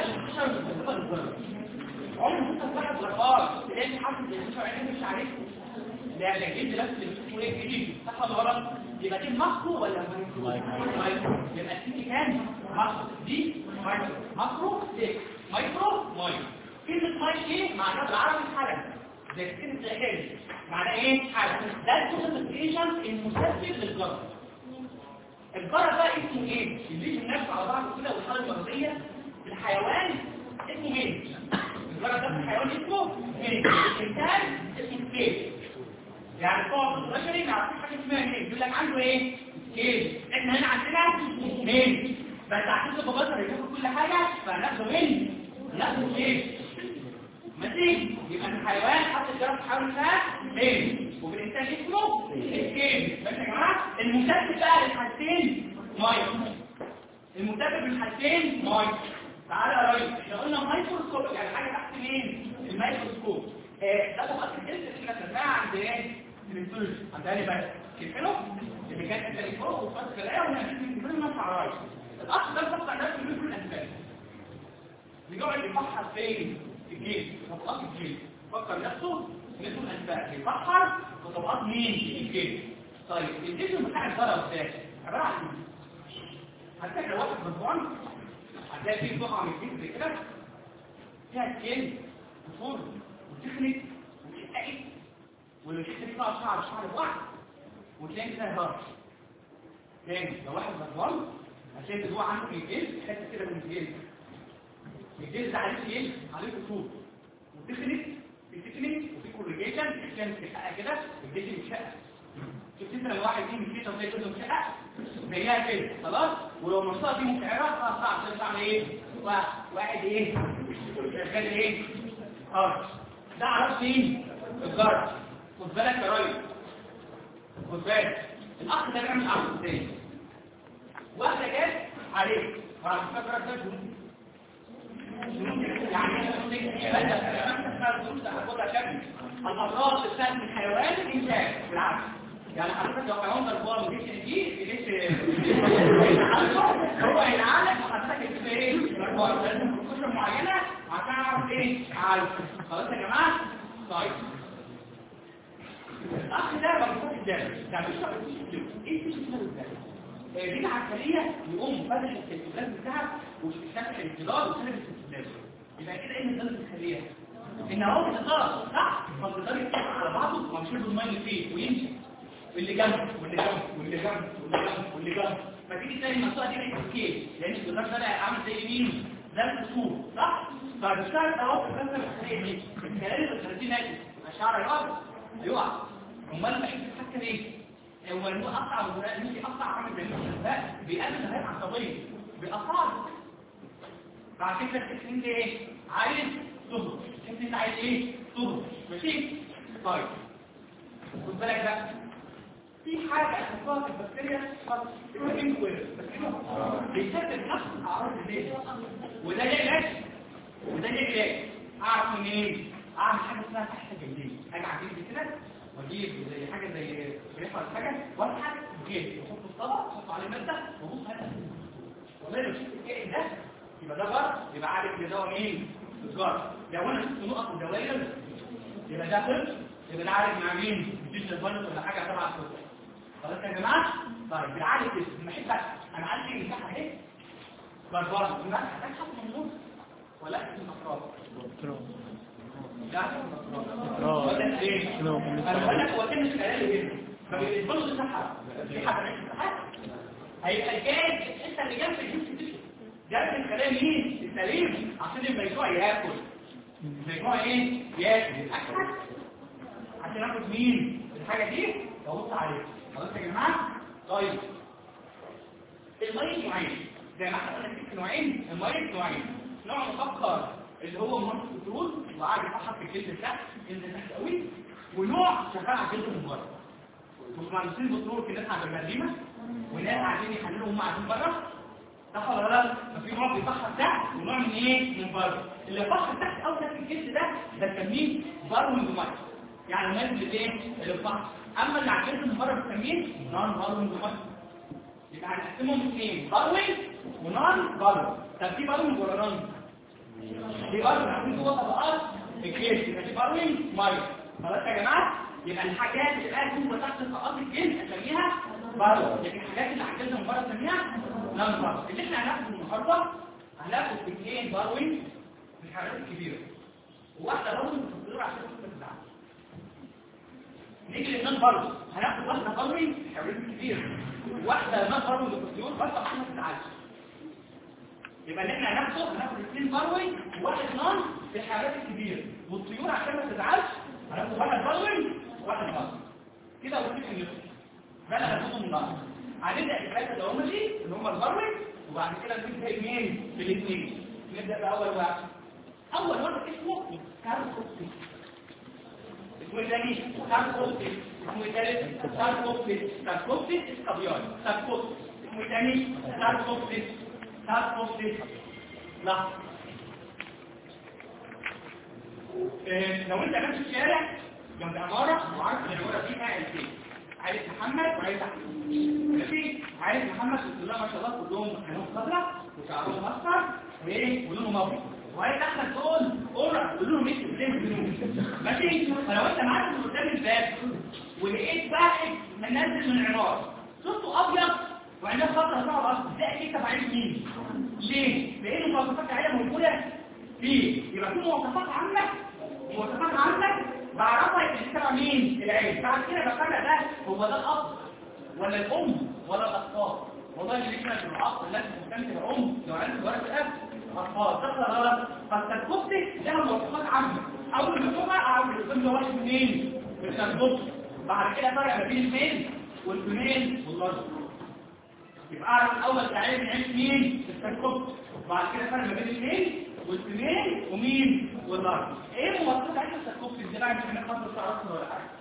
عمر ما تطلع الغرفات تلاقي حاسس ان عينيه مش عارف ده ده جد نفس اللي ايه جديد صح ولا غلط يبقى دي ماكرو ولا مايكرو يبقى السيتي كام ماكرو دي مايكرو ماكرو دي مايكرو مايكرو كلمه مايك ايه معناها بالعربي حاجه زي كلمه زهاز معناه ايه حاجه ده الكونسنتريشن المسبب للجرب الجرب بقى اسمه ايه اللي النفس على بعض كده والحاله المرضيه الحيوان اسمه مين الجرب ده في الحيوان اسمه مين الانسان اسمه كيف يعني بتوع البشري ما يعرفوش حاجه اسمها مين يقول لك عنده ايه كيف احنا هنا عندنا مين بس عشان تبقى بشري ياخد كل حاجه فهناخده مين ناخده كيف ماشي يبقى الحيوان حط الجرس حوالي فيها مين وبالإنسان اسمه الكيم ماشي يا جماعة المسبب بقى للحالتين مايك المسبب للحالتين مايك تعالى يا ريس احنا قلنا مايكروسكوب يعني حاجة تحت مين الميكروسكوب آه ده بقى الجلد اللي احنا خدناها عند ايه الانسولين عند انهي بس كيفينو اللي كان التليفون وفتح العيا ونحن من ما تعرفش الاخ ده بفتح نفسه من كل الاسباب بيقعد يفحص فين الجيل طبقات الجيل فكر نفسه مثل الأنفاق يفحر وطبقات مين الجيل طيب الجسم بتاع الضرر ده عبارة عن ايه؟ هتلاقي لو واحد مجموعان هتلاقي فيه بقعة من الجسم زي كده فيها سكين وفور وتخنق وتتقل واللي تحت فيه بقى شعر شعر بواحد وتلاقي كده هرش تاني لو واحد مجموعان هتلاقي جوه عنده في الجلد حته كده من الجلد الجلد عليه ايه؟ عليه خطوط وتخنق في تكنيك وفي كوريجيشن كان في حقه كده الجسم يتشقق شفت انت لو واحد يجي من كده وتلاقي جزء مشقق زيها كده خلاص ولو المنطقه دي مكعره خلاص صعب تعمل ايه واحد ايه شغال ايه اه ده عرفت ايه الجرس خد بالك يا راجل خد بالك الاخ ده بيعمل عرض ازاي واحده جت عليه بعد فكره ده يعني الامراض السهل من حيوان الانسان بالعكس يعني حضرتك لو حيوان ضربان وليش دي ليش هو هيلعنك وحضرتك هتبقى ايه ضربان لازم بروسيجر معينه عشان اعرف ايه عارف خلاص يا جماعه طيب الاخ ده مربوط الدم ده بيشرب ايه في الدم دي العسلية يقوم فتح السيتوبلازم بتاعها وفتح الانتظار وسلب السيتوبلازم يبقى كده ايه النظام الخلية ان هو بتضرب صح فالجدار يتفق على بعضه ومشي له الميه فيه ويمشي واللي جنبه واللي جنبه واللي جنبه واللي جنبه واللي جنبه فتيجي تلاقي المنطقه دي بقت سكيل لان الجدار ده عامل زي مين ده الفصول صح فبتشتغل اهو في الكسر الخليه دي الكلام اللي 30 متر الشعر يقع يقع امال بحس تفكر ايه هو انه اقطع ولا مش اقطع عامل زي لا بيقلل الهيئه العصبيه بيقطع بعد كده تحس ان ايه عايز تهرب تحس ان عايز ايه تهرب ماشي طيب خد بالك بقى في حاجه اسمها في البكتيريا اسمها انكوير بيسبب نفس الاعراض دي وده ليه علاج وده ليه علاج اعرف منين إيه؟ اعمل حاجه اسمها تحت جلديه اجي اعمل كده واجيب زي حاجه زي ريحه ولا حاجه واضحك جيب واحط الطبق واحط عليه ماده وابص هذا والله لو شفت الكائن ده يبقى ده جر يبقى عارف ان ده مين الجر لو انا شفت نقط ودوائر يبقى ده طفل يبقى ده عارف مع مين مفيش الفيروس ولا حاجه تبع الطفل خلاص يا جماعه طيب بالعالي كده لما احب انا عندي المساحه اهي بربره المساحه ده حط من النص ولا في الاطراف ولا ايه انا بقول لك هو كان الكلام هنا فبالنسبه له صحه في حاجه هيبقى الجاهز الحته اللي جنب الجنس تشوف جنب الكلام مين السليم عشان الميجوع ياكل الميجوع ايه ياكل اكل عشان اخد مين الحاجه دي ببص عليها خلاص يا جماعه طيب الميه نوعين زي ما احنا قلنا في نوعين الميه نوعين نوع مفكر اللي هو منطق البترول وقاعد يفحص في الجلد تحت الجلد تحت قوي ونوع شغال على الجلد من بره مش مهندسين بترول في ناس عند المدينه وناس قاعدين يحللوا هم قاعدين بره صح ولا لا؟ ففي نوع بيفحص تحت ونوع من ايه؟ من بره اللي بيفحص تحت اول في الجلد ده ده بنسميه باروينج مايك يعني المايك اللي ايه؟ اللي بيفحص اما اللي على الجلد من بره بنسميه نون باروينج مايك يبقى هنقسمهم اثنين باروينج ونون باروينج طب في باروينج ولا نون؟ دي برضه عاملين جوه طبقات الجلد يبقى دي باروين مايو خلاص يا جماعه يبقى الحاجات اللي قاعد جوه تحت طبقات الجلد اسميها بارو لكن الحاجات اللي عندنا من بره اسميها نون بارو اللي احنا هناخده النهارده هناخد اثنين باروين من الحاجات الكبيره وواحده باروين بتصدر عشان تطلع نيجي للنون بارو هناخد واحده باروين من الحاجات الكبيره وواحده نون بارو بتصدر بس عشان ما تتعالجش يبقى اللي احنا هناخده هناخد اثنين بروي وواحد نون في الحيوانات الكبيره والطيور عشان ما تزعلش هناخد واحد بروي وواحد نون كده ونسيب النص ده اللي هناخده من بعض هنبدا الثلاثه اللي هم دي اللي هم البروي وبعد كده نبدا مين بالاثنين نبدا باول واحد اول واحد اسمه كاركوبتي اسمه الثاني كاركوبتي اسمه الثالث كاركوبتي كاركوبتي اسكابيون كاركوبتي اسمه الثاني كاركوبتي تعال بص لا إيه لو انت ماشي في الشارع جنب عماره وعارف ان العماره دي قاعد فين عارف محمد وعارف احمد ماشي عارف محمد بسم الله ما شاء الله كلهم عينهم خضراء وشعرهم اصفر وايه ولونهم ابيض وعارف احمد دول قرع ولونهم اسود زي البنوك ماشي فلو انت معاك من قدام الباب ولقيت واحد منزل من العماره صوته ابيض وعندها فترة صعبة ده اكيد تبعين مين ليه؟ لان المواصفات العالية موجودة فيه يبقى في مواصفات عامة مواصفات عامة بعرفها يبقى تبع مين العين بعد كده بفرق ده هو ده الاب ولا الام ولا الاطفال والله اللي يشمل الاب الناس مهتمه الام لو عرفت ورقه الاب اطفال ده غلط فالتركوبتي لها مواصفات عامة اول ما تشوفها اعرف الاسم ده واحد منين من التركوبتي بعد كده فرق ما بين الاثنين والفيميل واللارج يبقى اعرف الاول تعريف العين مين التركب وبعد كده فرق ما بين الميل والفيميل ومين واللارج ايه مواصفات عين التركب ازاي بقى مش هنخلص تعرفها ولا حاجه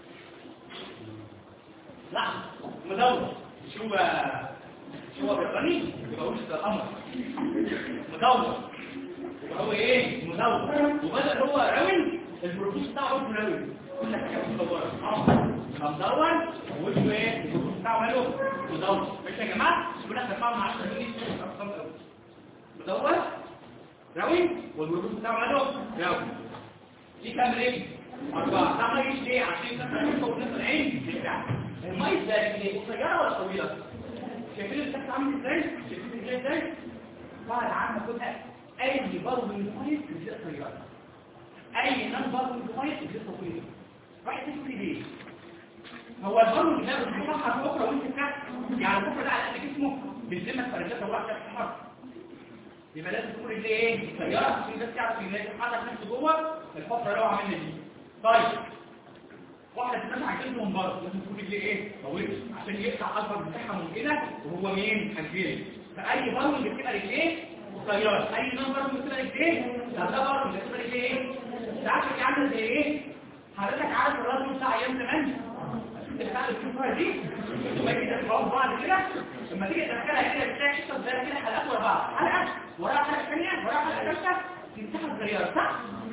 لا مدور شو شو هو بيقرني يبقى وش الامر مدور وهو ايه مدور وبدأ هو راون البروفيس بتاعه اسمه راون كل حاجه مدوره اه مدور وشه ايه البروفيس بتاعه ماله مدور ماشي يا جماعه كل احنا بنفهم مع 10 جنيه مدور راون والبروفيس بتاعه ماله راون دي كام رجل أربعة ده ما يجيش ليه عشان تفهم فوق نص العين بتاعك المية ده ايه قصيرة ولا طويلة؟ شايفين الشكل عامل ازاي؟ شايفين ازاي ازاي؟ بعد عام كلها اي برضه من المية بتبقى قصيرة اي نان برضه من المية بتبقى طويلة واحد تفكري ليه؟ هو البرضه ده بتتفحر بكره وانت تحت يعني بكره ده على قد جسمه بالذمة فرجات الله عشان تتحرك يبقى لازم تكون رجليه ايه؟ قصيرة عشان بس يعرف يتحرك نفسه جوه الفترة اللي هو عاملها دي طيب واحدة تسمع كلمة من بره لازم تكون رجليه ايه؟ طويلة عشان يقطع اكبر مساحة ممكنة وهو مين؟ حنفيري فأي برمج بتبقى رجليه قصيرة أي نوع برمج بتبقى رجليه طب ده برمج بتبقى رجليه ايه؟ ساعات كده عاملة زي ايه؟ حضرتك عارف الراجل بتاع أيام زمان؟ بتاع الكفار دي لما تيجي تدخلوا بعض كده لما تيجي تدخلها كده بتلاقي حته صغيره كده حلقات ورا بعض حلقه وراها حلقه ثانيه وراها حلقه ثالثه تمسحها صغيره صح؟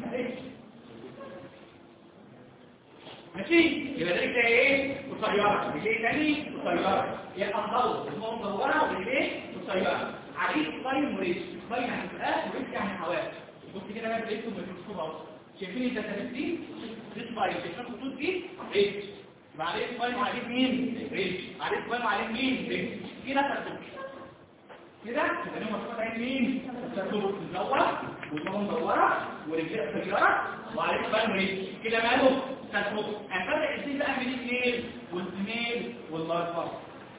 ماشي يبقى ده كده ايه قصيره رجليه تاني قصيره يبقى مطول اسمه مدوره ورجليه قصيره عليه طيب وريش طيب يعني فئات وريش يعني حواف بص كده بقى لقيته بالميكروسكوب اهو شايفين الدساتين دي دي طيب شايفين الخطوط دي ريش يبقى عليه طيب وعليه مين ريش عليه طيب وعليه مين ريش كده ترتب كده يبقى لهم مصفات عين مين ترتب مدوره وجوه مدوره ورجليه قصيره وعليه طيب وريش كده ماله تنفق هنفرق ازاي بقى بين الميل والفيميل واللارفا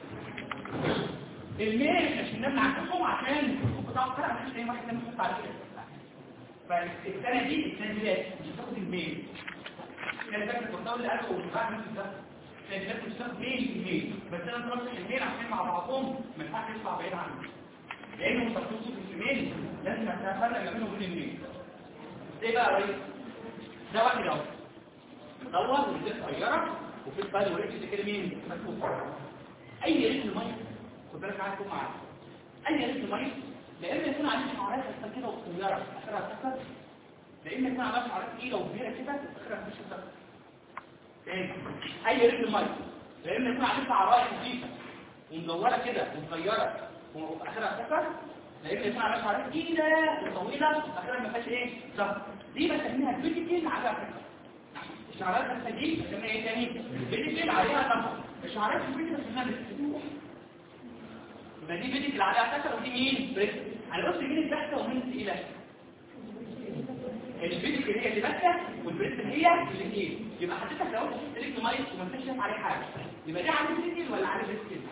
الميل عشان نمنع عنكم عشان ممكن تعرف فرق مفيش اي واحد لما يحط على كده فالسنه دي السنه دي مش هتاخد الميل كان فاكر الدكتور اللي قاله وبعد نفس ده كان فاكر مش هتاخد ميل الميل بس انا طلبت الميل عشان مع بعضهم ما ينفعش يطلع بعيد عنه لانه مستخدمش في الميل لازم اتفرق ما بينه وبين الميل ايه بقى يا ريس ده واحد اهو دور ورجل صغيره وفي البال ورجل كده مين مكتوب اي رجل ميه خد بالك معايا تكون معايا اي رجل ميه لا اما يكون عليه شعرات اصلا كده وصغيره اخرها تكسر لا اما يكون عليها شعرات تقيله وكبيره كده اخرها مش تكسر تاني اي رجل ميه لا اما يكون عليه شعرات خفيفه ومدوره كده وصغيره واخرها تكسر لا اما يكون عليها شعرات تقيله وطويله اخرها ما فيهاش ايه صح دي بسميها بيتيكين على فكره الشعرات الخديج اسمها ايه تاني بيديكل عليها طبعا الشعرات البيديكل اسمها بيديكل يبقى دي بيديكل عليها كسر ودي مين بريس على بص مين البحثه ومين الثقيله البيديكل هي اللي بحثه والبريس هي اللي ايه يبقى حضرتك لو شفت رجل ميه وما انتش شايف عليه حاجه يبقى دي عليه بيديكل ولا عليه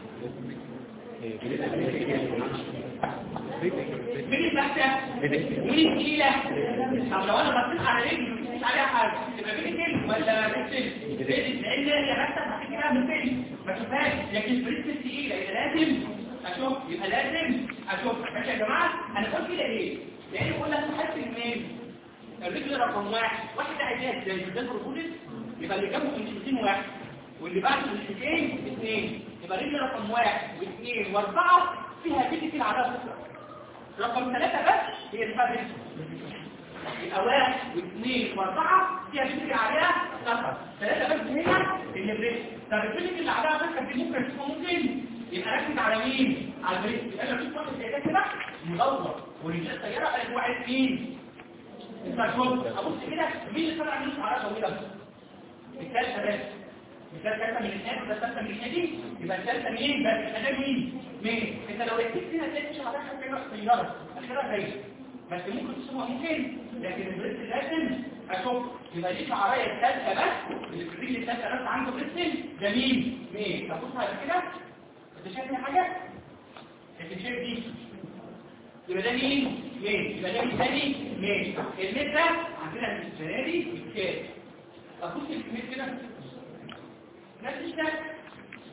بريس مين البحثه ومين الثقيله طب لو انا بصيت على رجل مش عليها حاجه يبقى بيديكل ولا بريس لان هي بس هتيجي من فين ما شوفهاش لكن البريس الثقيله يبقى لازم اشوف يبقى لازم اشوف ماشي يا جماعه انا قلت كده ليه لان بقول لك تحس الميل الرجل رقم واحد واحد عايزاه زي الجدال بروبوليس يبقى اللي جنبه من واحد واللي بعده من اثنين يبقى الرجل رقم واحد واثنين واربعه فيها بيتكل على فكره رقم ثلاثة بس هي اللي فيها يبقى واحد واثنين واربعة فيها بيتكل عليها ثلاثة ثلاثة بس هي اللي بريس طب البيتكل اللي عليها فكرة دي ممكن تكون ممكن يبقى ركز على مين؟ على البريس يبقى لو شفت واحد زي ده كده مدور ورجال السيارة قالت واحد مين؟ انت شوف ابص كده مين اللي طلع منه على طويلة؟ الثالثة بس مثال ثالثة من الناس وده ثالثة من النادي يبقى الثالثة مين بس الثالثة مين مين انت لو ركزت هنا تلاقي شعرها حاجة صغيرة اخرها زي بس ممكن تسمع ممكن لكن البريست لازم اشوف يبقى دي شعرايه الثالثة بس اللي في الرجل الثالثة بس عنده بريست ده مين مين تبص على كده انت شايف حاجة انت شايف دي يبقى ده مين مين يبقى ده الثاني مين الميت ده عندنا الجناري بالكاد ابص الكمية كده نفس الشكل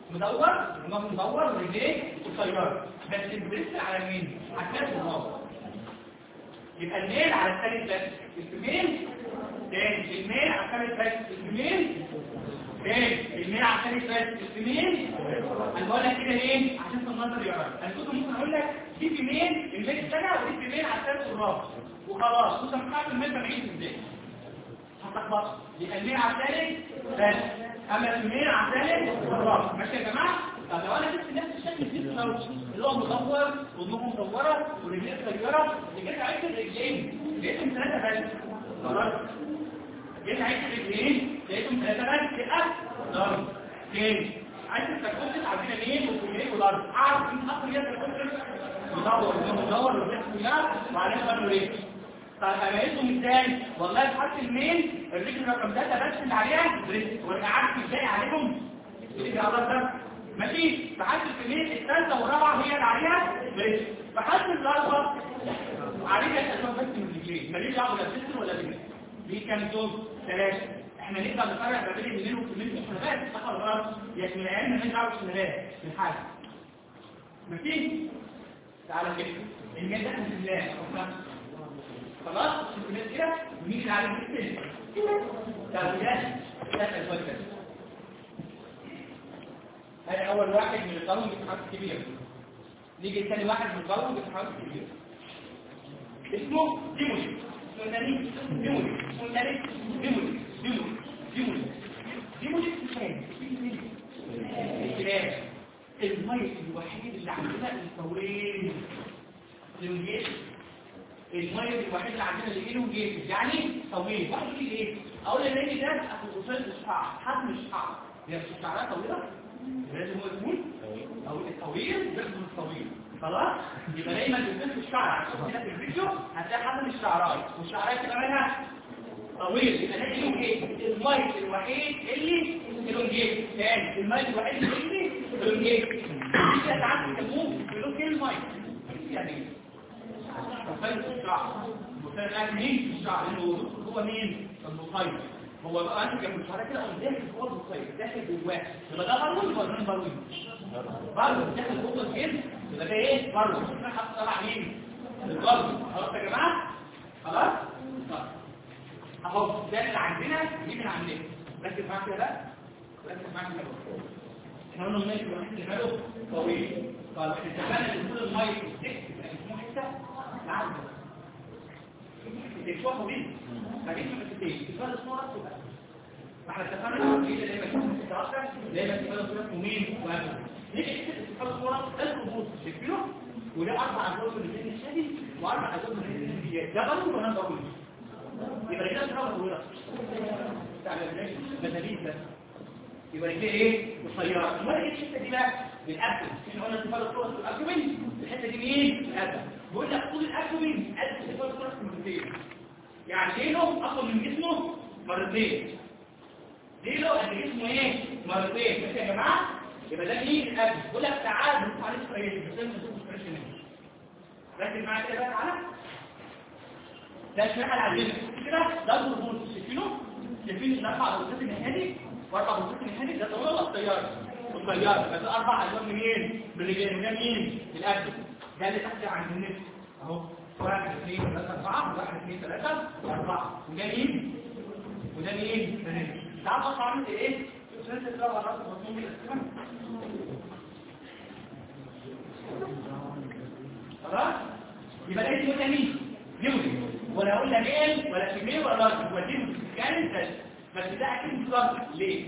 مدور دماغه مدور ورجليه قصيره بس البريست على مين على الثالث الرابع يبقى الميل على الثالث بس الفيميل تاني الميل على الثالث بس الفيميل تاني الميل على الثالث بس الفيميل انا بقول لك كده ليه عشان في النظر يعرف انا كنت ممكن اقول لك دي فيميل الميل سنه ودي فيميل على الثالث الرابع وخلاص انت مش عارف الميل بعيد ازاي هتلخبط يبقى الميل على الثالث بس اما الميل على الثالث الرابع ماشي يا جماعه طب لو انا جبت نفس الشكل دي اللي هو مدور ودماغه مدوره ورجليه صغيره رجليه عايز رجلين لقيتهم ثلاثه بس خلاص جيت عايز رجلين لقيتهم ثلاثه بس يبقى ضرب تاني عايز تكتب عايزين مين وكميه وضرب اعرف ان اصلا هي تكتب مدور مدور ورجليه كلها وعليها بقى رجليه طيب هلاقيهم ازاي والله في حرف المين الرجل رقم 3 بس اللي عليها وانا عارف ازاي عليهم اللي على ده ماشي فحالة الكمية الثالثة والرابعة هي اللي عليها ماشي فحالة الأربعة عليها الأسواق بس من الرجلين ماليش دعوة ولا بتسر ولا بنت دي كام زوج ثلاثة احنا نقدر نفرق ما بين الميل والكمية الحلبات صح ولا غلط يا اسماعيل ماليش دعوة بالحلبات في الحالة ماشي تعالى كده الميل ده بسم الله خلاص الكمية كده ومين اللي عليه الثاني تعالى ده ده الفكرة هذا أول واحد من القانون بتحرك كبير نيجي ثاني واحد من القانون بتحرك كبير اسمه ديمولي اسمه ثاني ديمولي اسمه ثالث ديمولي ديمولي ديمولي ديمولي اسمه الكلام الميت الوحيد اللي عندنا الفورين الانجيش الميت الوحيد اللي عندنا اللي له جيش يعني طويل واحد يقول لي ايه اقول ان ده اخو وصلت الشعر حجم الشعر هي الشعرات طويله لازم هو يكون او الطويل لازم الطويل خلاص يبقى دايما بنقص الشعر عشان كده في الفيديو هتلاقي حجم الشعرايه والشعرايه تبقى منها طويل يبقى ده ايه المايك الوحيد اللي الونجيت تاني المايك الوحيد اللي الونجيت دي كده ساعات بيسموه بيقولوا ايه المايك يعني ايه مختلف الشعر مختلف يعني مين في الشعر لانه هو مين المصيب هو بقى انت جنب الشعر كده قام داخل جوه المصيب داخل جواه يبقى ده بروز ولا مش بروز بروز داخل جوه الجسم يبقى ده ايه بروز حط طلع مين البروز خلاص يا جماعه خلاص طيب اهو ده اللي عندنا دي من عندنا ركز معايا كده بقى ركز معايا كده احنا قلنا المايك الوحيد اللي ماله طويل طيب احنا اتفقنا ان كل المايك السكس يبقى اسمه حته معدل الشوط طويل ما جيش في الحتتين الفرق الصوره تبقى احنا اتفقنا ان دي دايما تكون 16 دايما تبقى الصوره يمين وقبل ليه الفرق الصوره الخطوط شايفينه وده اربع ازواج من الاثنين الشادي واربع ازواج من الاثنين الزياد ده برضه ولا ضروري يبقى كده شراب طويله بتاع المداريس ده يبقى كده ايه قصيره امال ايه الحته دي بقى بالابل احنا قلنا صفات الصوره في الابل الحته دي مين الابل بيقول لك طول الابل قد صفات الصوره مرتين يعني ديله اطول من جسمه مرتين ديله قد جسمه ايه مرتين ماشي يا جماعه يبقى ده مين الابل بيقول لك تعال بص عليه شويه بس انت تشوف ركز معايا كده بقى تعالى ده الشريحة العادية كده ده الهرمون شايفينه شايفين الاربع بوزات النهائي واربع بوزات النهائي ده طويل ولا الطيارة الطيارة بس اربع الوان منين من الرجال ده مين الاكل ده اللي تحت عند النفس اهو واحد اثنين ثلاثة أربعة واحد اثنين ثلاثة أربعة وده مين وده مين ده نفس تعال بص عملت ايه شوف سنة الثلاثة على رأس الرسول كده خلاص يبقى ده اسمه مين جيولي ولا اقول لا ميل ولا فيميل ولا راجل هو دي كان بس بس ده اكيد مش راجل ليه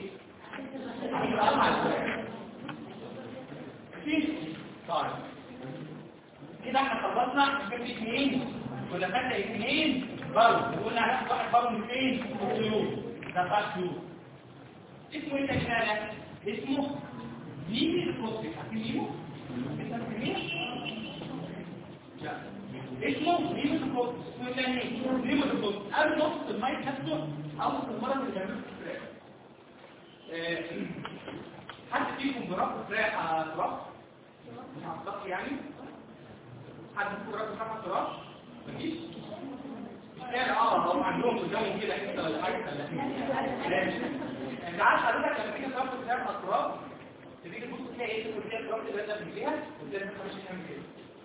طيب كده احنا خلصنا كان في اثنين ولا خدنا اثنين برضه وقلنا هناخد واحد برضه من اثنين الطيور ده بقى طيور اسمه ايه ده اسمه ميمي الكوستيك عارفين ميمو؟ انت مين؟ لا اسمه نيموتوكوت اسمه ثاني نيموتوكوت قبل نقطة المايك نفسه أو المرض اللي بيعمله في الفراخ حد فيكم جرب فراخ على تراب مش على السطح يعني حد فيكم جرب فراخ على تراب مفيش كان اه هم عندهم قدامهم كده حته ولا حاجه ولا انت عارف حضرتك لما تيجي تربط فراخ على التراب تيجي تبص تلاقي ايه تقول كده الرابط اللي بدأ فيها وتلاقي ما تخرجش تعمل كده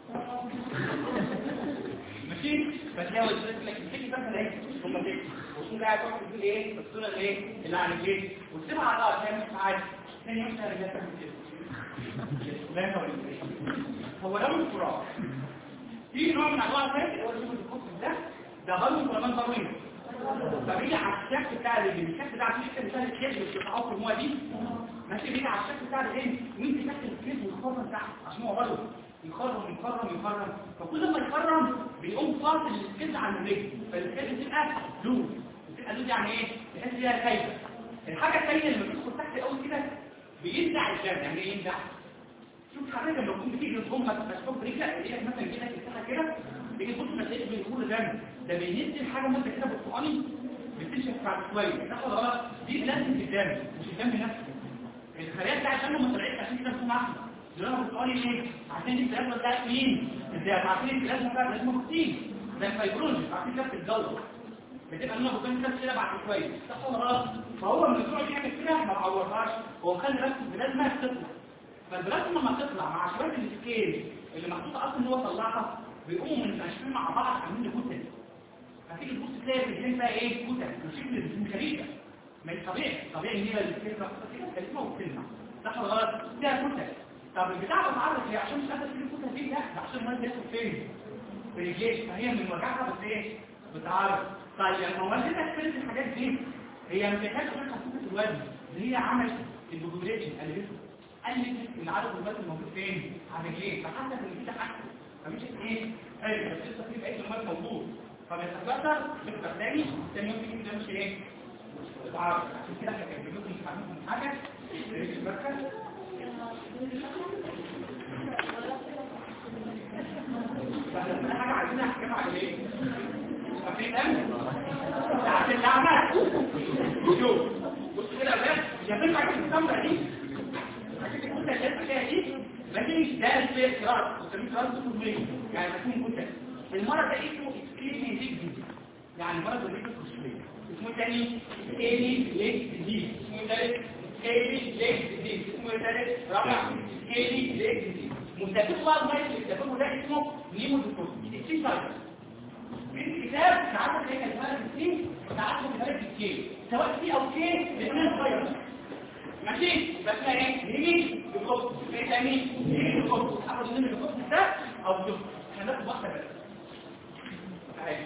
ماشي فتلاقي وجدت لك الفكره مثلا ايه هم كده وتقوم قاعد تقعد تقول ايه الصوره اللي ايه اللي على الجيش وتسيبها على الارض هي مش عادي ثاني يوم تلاقي رجعت تعمل كده لا ينفع هو ده الفراغ في نوع من انواع الفايت اللي هو اللي الكوكس ده ده غلط كمان ضروري فبيجي على الشكل بتاع الرجل الشكل بتاع الشكل بتاع الكيل اللي بتتعوق في المويه دي ماشي بيجي على الشكل بتاع الرجل وانت تحت الكيل والخرم تحت عشان هو غلط يخرم يخرم يخرم فكل ما يخرم بيقوم فاصل السكيل عن الرجل فالسكيل بتبقى لوز بتبقى لوز يعني ايه تحس فيها كايفه الحاجه الثانيه اللي بتدخل تحت قوي كده بينزع الدم يعني ايه ينزع شوف حضرتك لما تكون بتيجي تضم مسحوق رجلك ايدك مثلا كده تفتحها كده تيجي تبص ما تلاقيش بيقول دم ده بينزل حاجه مده كده برتقاني بتنشف بعد شويه صح ولا غلط دي لازم الدم مش الدم نفسه الخلايا بتاع الدم ما طلعتش عشان كده تكون احمر لونها برتقاني ليه عشان دي البلازما بتاعت مين ازاي عارفين البلازما بتاعت البلازما كتير ده الفايبروز عارفين كده الجلطه بتبقى لونها برتقاني كده كده بعد شويه صح ولا غلط فهو من النوع اللي يعمل كده ما عورهاش هو خلي بس البلازما تطلع فالبلازما لما تطلع مع شويه السكيل اللي محطوط اصلا ان هو طلعها بيقوموا من الاشكال مع بعض عاملين كتل هتيجي تبص تلاقي الرجلين فيها ايه كتل بشكل الخليجه ما طبيعي طبيعي ان هي السكيل كده كلمه وكلمه صح ولا غلط فيها كتل طب البتاع بتعرف هي عشان مش قادره تجيب الكتل دي لا ده عشان المال بيدخل فين في رجليك فهي من وجعها بس ايه بتعرف طيب لما والدتك كانت الحاجات دي هي ما بتحتاجش عشان خفيفه الوزن اللي هي عملت البوبوليشن اللي بيته قلت العدد الوزن الموجود فين على رجليه فحتى في النتيجه احسن فمش ايه حلو بس لسه في بقيه المال موجود فبيتكسر بيكسر تاني تاني يوم تيجي ده مش ايه بتعرف عشان كده احنا كان بنقول مش عارفين حاجه في المركز فاحنا حاجه عايزين نحكم على ايه فاكرين امن بتاعت اللعبه شوف بص كده يا ولاد يا تنفع كده السمره دي عشان كنت شايف فيها دي لكن ده الفير كراس بنسميه كراس سوبري يعني بكون كنت المرض ده اسمه اسكيمي ديجز يعني مرض الريق الخصوصيه اسمه تاني اسكيمي ليك ديزيز اسمه تالت اسكيمي ليك ديزيز اسمه تالت رابع اسكيمي ليك ديزيز مستفيد بقى المرض اللي بتاخده ده اسمه نيموديكوز السي سايتس في الكتاب ساعات تلاقي كلمات السي ساعات كلمات الكي سواء سي او كي الاثنين صغير ماشي بس ما ايه نيجي بخط ايه تاني نيجي بخط اخد منه الخط ده او ده احنا ناخد واحده بس عادي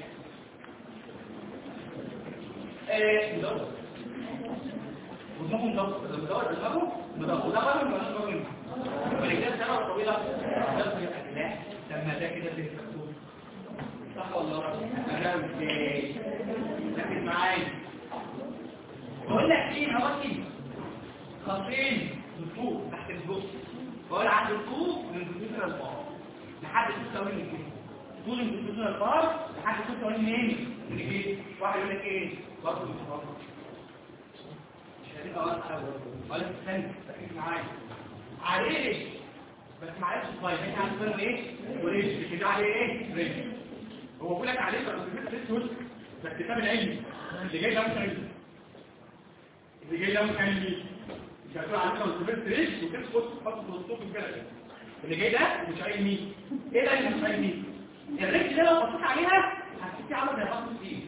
ايه مدور ودماغه مدور اذا مدور دماغه مدور وده بقى ولا مدور منه فالرجاله سنه طويله ده لا لما ده كده زي الكرتون صح والله انا ازاي لكن معايا بقول لك ايه هوكي خطين بالطول تحت الجزء بقول عند الطول من جزء البار لحد 86 كده طول من جزء البار لحد 86 منين من ايه واحد يقول لك ايه برضه مش برضه مش هتبقى واضحه ولا تستنى ركز معايا عليه ريش بس معلش طيب احنا عندنا ايه وريش كده عليه ايه ريش هو بيقول لك عليه بس بس كتاب العلمي اللي جاي ده مش علمي اللي جاي ده مش علمي مش هتقول عندنا وسبت ريش وتسقط تحط في الصوت كده اللي جاي ده مش علمي ايه ده اللي مش علمي الريش ده لو بصيت عليها هتحسي عامله زي بطن ايه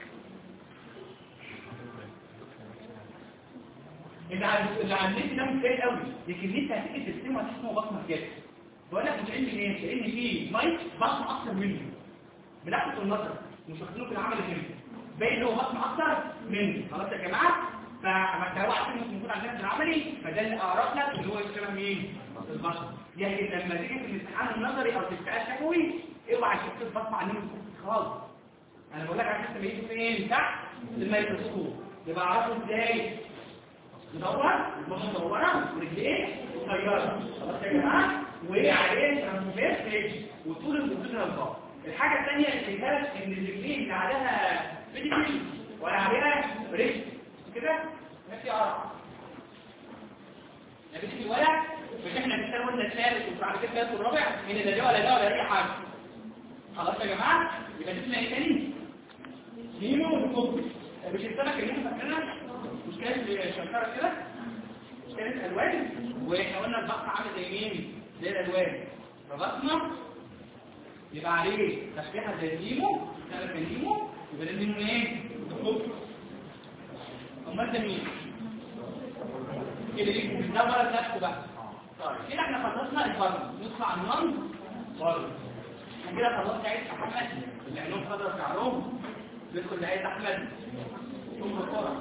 اللي على اللي على النت ده مش جيد قوي لكن انت هتيجي ترسمه هتحس انه بطنك كده بقول لك مش علمي ليه؟ لان في مايك بطن اكتر منه بلحظة النظر مش واخدينه في العمل الهندي باين هو بطن اكتر مني خلاص يا جماعه فما انت هو عشان مش موجود عندنا في العملي فده اللي اقرب لك اللي هو يشتغل مين البطن يعني لما تيجي في الامتحان النظري او في الامتحان الشفوي اوعى تشوف البطن عنهم خالص انا بقول لك عشان تميزه فين تحت الميكروسكوب يبقى اعرفه ازاي مدور بطن مدوره ورجليه قصيره خلاص يا جماعه وعليه ترانسفير وطول الجزء البطن الحاجة الثانية اللي كانت ان الرجلين اللي عليها فيديكل ولا عليها رجل كده نفسي اعرف لكن في الورق مش احنا بنشتغل قلنا الثالث وبعد كده الثالث والرابع من لا ده ولا ده ولا اي حاجه خلاص يا جماعه يبقى اسمها ايه تاني نيمو وكوب مش السمك اللي احنا فاكرينها مش كانت شنكره كده مش كانت الوان واحنا قلنا البحر عامل زي مين زي الالوان ربطنا يبقى عليه تشبيهه زي النيمو كان النيمو يبقى ده النيمو ايه خطوط امال ده مين اللي ليه ده بقى نفسه بقى طيب كده احنا خلصنا الفرد ندخل على النون فرد كده خلصنا عيد احمد اللي عينهم خضرا شعرهم ندخل لعيد احمد ثم بسرعه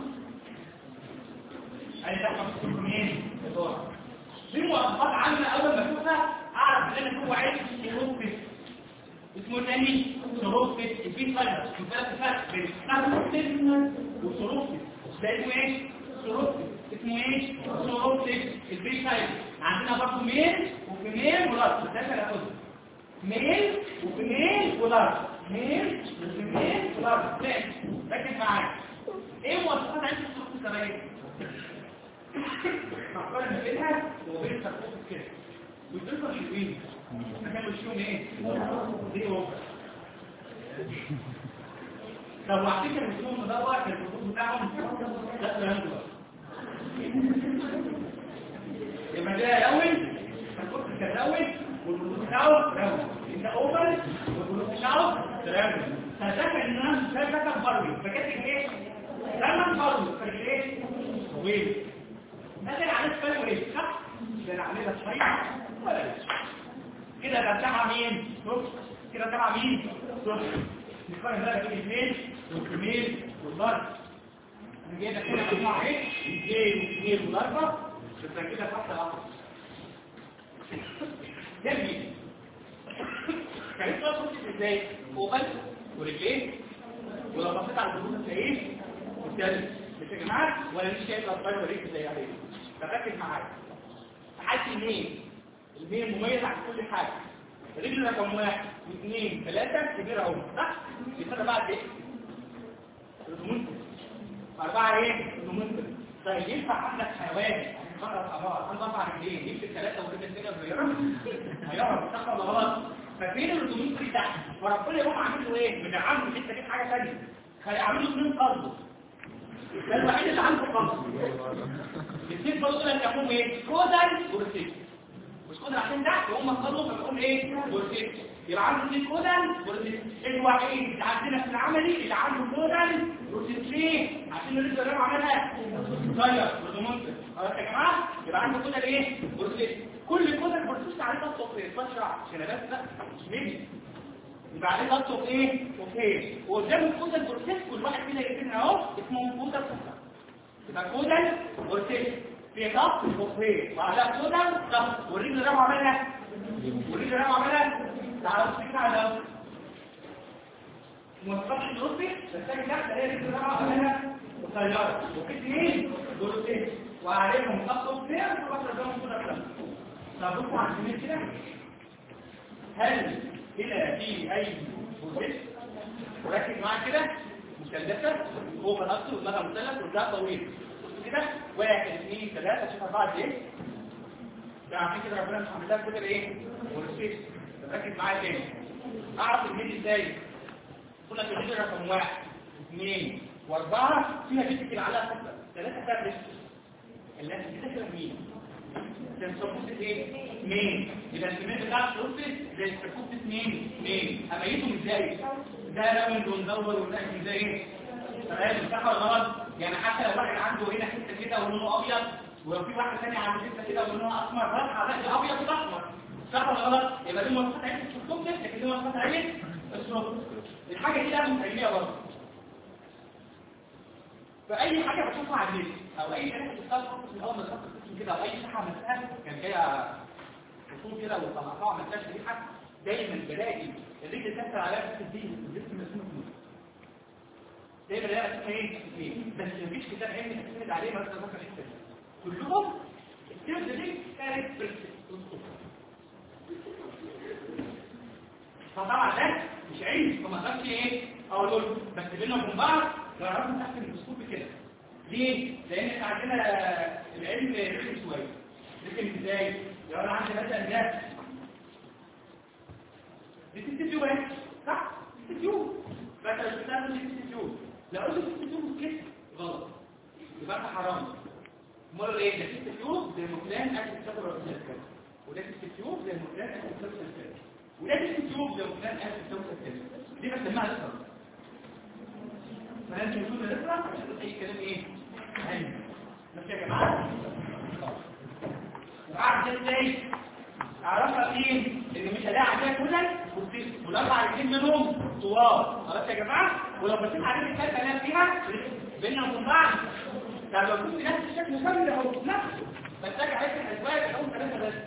عيد احمد ثم مين بسرعه في مؤقت عامه اول ما اشوفها اعرف ان انا هو عيد شروط اسمه تاني شروط في فرق في فرق فرق بين سبب وشروط ده اسمه ايه شروط اسمه ايه شروط البي سايد عندنا برضه ميل وفيميل ولارج ده كده خد ميل وفيميل ولارج ميل وفيميل ولارج ماشي ركز معايا ايه مواصفات عند الشروط السبعيه مقارنه ما بينها وبين الترقص كده والدكتور حلوين كانوا يشوفوا ايه دي اوفر لو افتكر الاسلوب دوت الخطوط بتاعهم ده الكلام ده يبقى ده الاول الخطوط الاول والخطوط بتاعه راوي ده اوفر والخطوط بتاعه راوي فذاكر ان انا مش فاكر بروي فكاتب ايه لما بروي فكاتب ايه ويل ده عليه فاهم ايه صح ده عليه شويه ولا كده ده تبع مين بص كده تبع مين بص نقارن بقى بين الاثنين والكميل والضرب انا جايب لك هنا مجموعه ايه اثنين واثنين والضربه بس كده واحده واحده جميل كانت بقى بص ازاي هو بس ورجلين ولو بصيت على الخطوط هتلاقيه والتالت مش يا جماعه ولا مش شايف الاطفال وريك زي عليه فركز معايا لحد المين المين مميز عن كل حاجه رجل رقم واحد اثنين ثلاثة كبيرة اهو صح؟ يبقى بعد ايه؟ الهمونتل أربعة ايه؟ الهمونتل طيب ينفع عندك حيوان مرة الأبار عنده أربع رجلين يمسك ثلاثة وكده الدنيا صغيرة هيقعد صح ولا غلط؟ ففين الهمونتل تحت؟ وربنا يقوم عامل له ايه؟ مدعمه مش انت جيب حاجة ثانية هيعملوا اثنين قلبه ده الوحيد اللي عنده قلب الاثنين برضه دول هيسموهم ايه؟ كودال وروتيشن مش كودال عشان تحت وهم اتصلوا فبيقوم ايه؟ بروتين يبقى عنده اثنين كودال بروتين الوحيد اللي عندنا في العملي اللي عنده كودال بروتين ليه؟ عشان لسه الرقم عملها طيب بروتين خلاص يا جماعه يبقى عنده كودال ايه؟ بروتين كل كودال بروتين عليه ضغط اوكي بشرع شنبات لا مش ميجي يبقى عليه ضغط اوكي اوكي وقدام الكودال بروتين كل واحد كده يكتب اهو اسمه كودال صفر يبقى كودال بروتين في ضغط اوكي وعلى كودال ضغط والرجل ده عملها والرجل ده عملها تعالوا نشوف على مواصفات الأوروبي بس تحت هي رجل ده عملها قصيرة واثنين بروتين وعليهم ضغط اوكي وفترة ده موجودة كده طب بصوا على الجميل كده هل هنا في اي بروتين وركز معايا كده مثلثه هو نفسه دماغها مثلث وده طويل كده واحد اثنين ثلاثة شوف أربعة ايه ده عشان كده ربنا مش عامل لها كده ايه والسبيس ركز معايا تاني اعرف الميل ازاي قلنا في الميل رقم واحد اثنين واربعة فيها بنت كده عليها خطة ثلاثة فيها بنت اللي انت كده مين ده السبوت ايه مين يبقى الكميه بتاع السبوت زي السبوت اثنين مين اميزهم ازاي ده راوند ومدور ومتاكد زي ايه تمام صح ولا غلط يعني حتى لو واحد عنده هنا حته كده ولونه ابيض ولو في واحد ثاني عنده حته كده ولونه اسمر راح على ابيض واحمر صح ولا غلط يبقى دي مواصفات عين السبوت لكن دي مواصفات عين السبوت الحاجه دي لازم تعمليها برضه فاي حاجه بشوفها على النت او اي حاجه بتشتغل من اول ما دخلت كده او اي صحه مسألة كان جايه خطوط كده وطلعتها ما كانش ريحه دايما بلاقي الرجل تكسر عليها في الدين الجسم مسموح دايما بلاقي ايه ايه بس مفيش كتاب علمي تعتمد عليه ما تقدر تفكر كلهم السيرز دي كانت فطبعا ده مش علم فما اقدرش ايه اقول له بس بينهم وبين بعض جربنا تحت الميكروسكوب كده ليه؟ لان احنا عندنا العلم رخم شويه رخم ازاي؟ لو انا عندي مثلا ده دي ست تيوب اهي صح؟ ست تيوب فانت لو بتستخدم ست تيوب لو قلت ست تيوب كده غلط يبقى انت حرام امال ايه ده ست تيوب زي الموكلان اكتب سكر ولا وده التيوب زي الموكلان اكتب سكر ولا وده التيوب زي الموكلان اكتب سكر ولا دي بسميها لسه فلازم يكون لسه عشان اي كلام ايه عام ماشي يا جماعه وقعد ازاي اعرفها ايه ان مش هلاقي عشان كلك والاربع رجلين منهم طوال خلاص يا جماعه ولو بصيت على الثالثه انا فيها بيننا وبين بعض طب لو كنت نفس الشكل كامل او نفسه محتاج عايز الاسباب او ثلاثه بس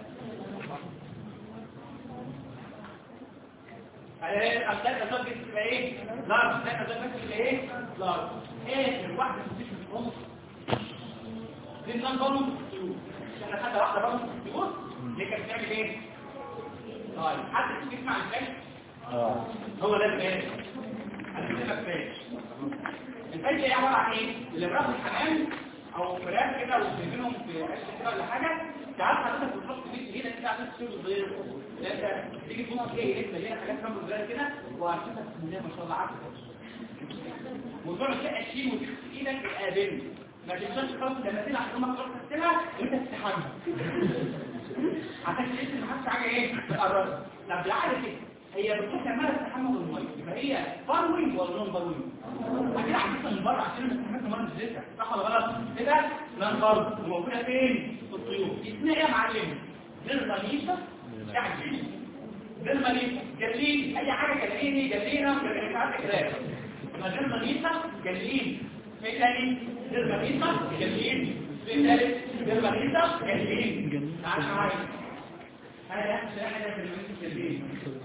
على الثالثه صار تبقى ايه لارج الثالثه صار تبقى ايه لارج ايه الواحده في النص دي النمبر احنا خدنا واحده بقى تبص ليه كانت بتعمل ايه طيب حد يسمع الفاش اه هو ده الفاش هنسميها الفاش الفاش ايه عباره عن ايه اللي براس الحمام او فراخ كده وسايبينهم في عيش كده ولا حاجه تعال حضرتك بتحط في ايدك كده عشان تشيل الصغير ده انت تيجي تبص ايه ايه مليانه حاجات كام صغيره كده وهتشوفها بسم الله ما شاء الله عارفه موضوع الشقه تشيل وتغسل ايدك تقابلني ما تنساش خالص لما تلعب لما تروح تغسلها وانت تستحمى عشان تحس ان محدش حاجه ايه تقرب طب بالعكس كده هي بتروح تعملها تستحمى بالميه يبقى هي باروينج ولا نون باروينج اكيد عكسها من بره عشان الاستحمام كمان نزلتها صح ولا غلط كده نون باروينج وموجوده فين في الطيور اسمها ايه يا معلم نرغميشة يعني نرغميشة جلين اي حاجه جليني جلينا مش عارف كده نرغميشة جلين في تاني نرغميشة جلين في ثالث نرغميشة جلين تعال معايا هذا احسن حاجه في المنزل الجلين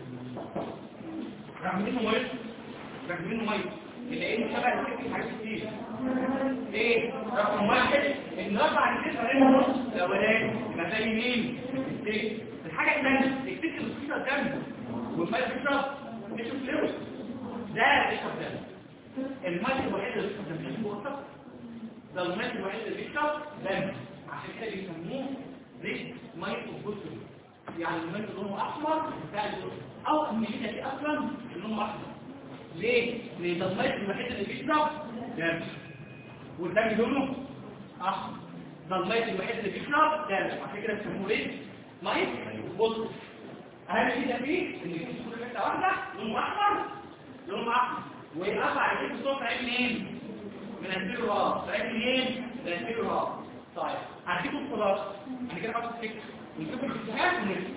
رغم انه ميه رغم انه ميه الا انه شبه الفكر حاجات كتير ايه رقم واحد ان رفع الجسم عليه النص الاولاني يبقى زي مين الستيك الحاجه الثانيه الستيك اللي بتشرب دم والميه بتشرب بتشرب فلوس ده بيشرب دم الميه الوحيده اللي بتشرب دم مش هو ده الميه الوحيده اللي بتشرب دم عشان كده بيسموه ريد ميه الجسم يعني الميه لونه احمر بتاع الجسم او الميه دي اصلا لونه احمر ليه؟ لان ده الميه الوحيده اللي بيشرب دم والدم لونه احمر ده الميه الوحيد اللي بيشرب دم عشان كده بيسموه ايه ميه بص اهم شيء ده فيه ان الجسم كل حته واحده لونه احمر لونه احمر ويقطع الجسم الصوت عين منين من انتيرو راس عين منين من انتيرو راس طيب هديكم الخلاصه انا كده حاطط فكره ونشوف الاتجاهات ونرسم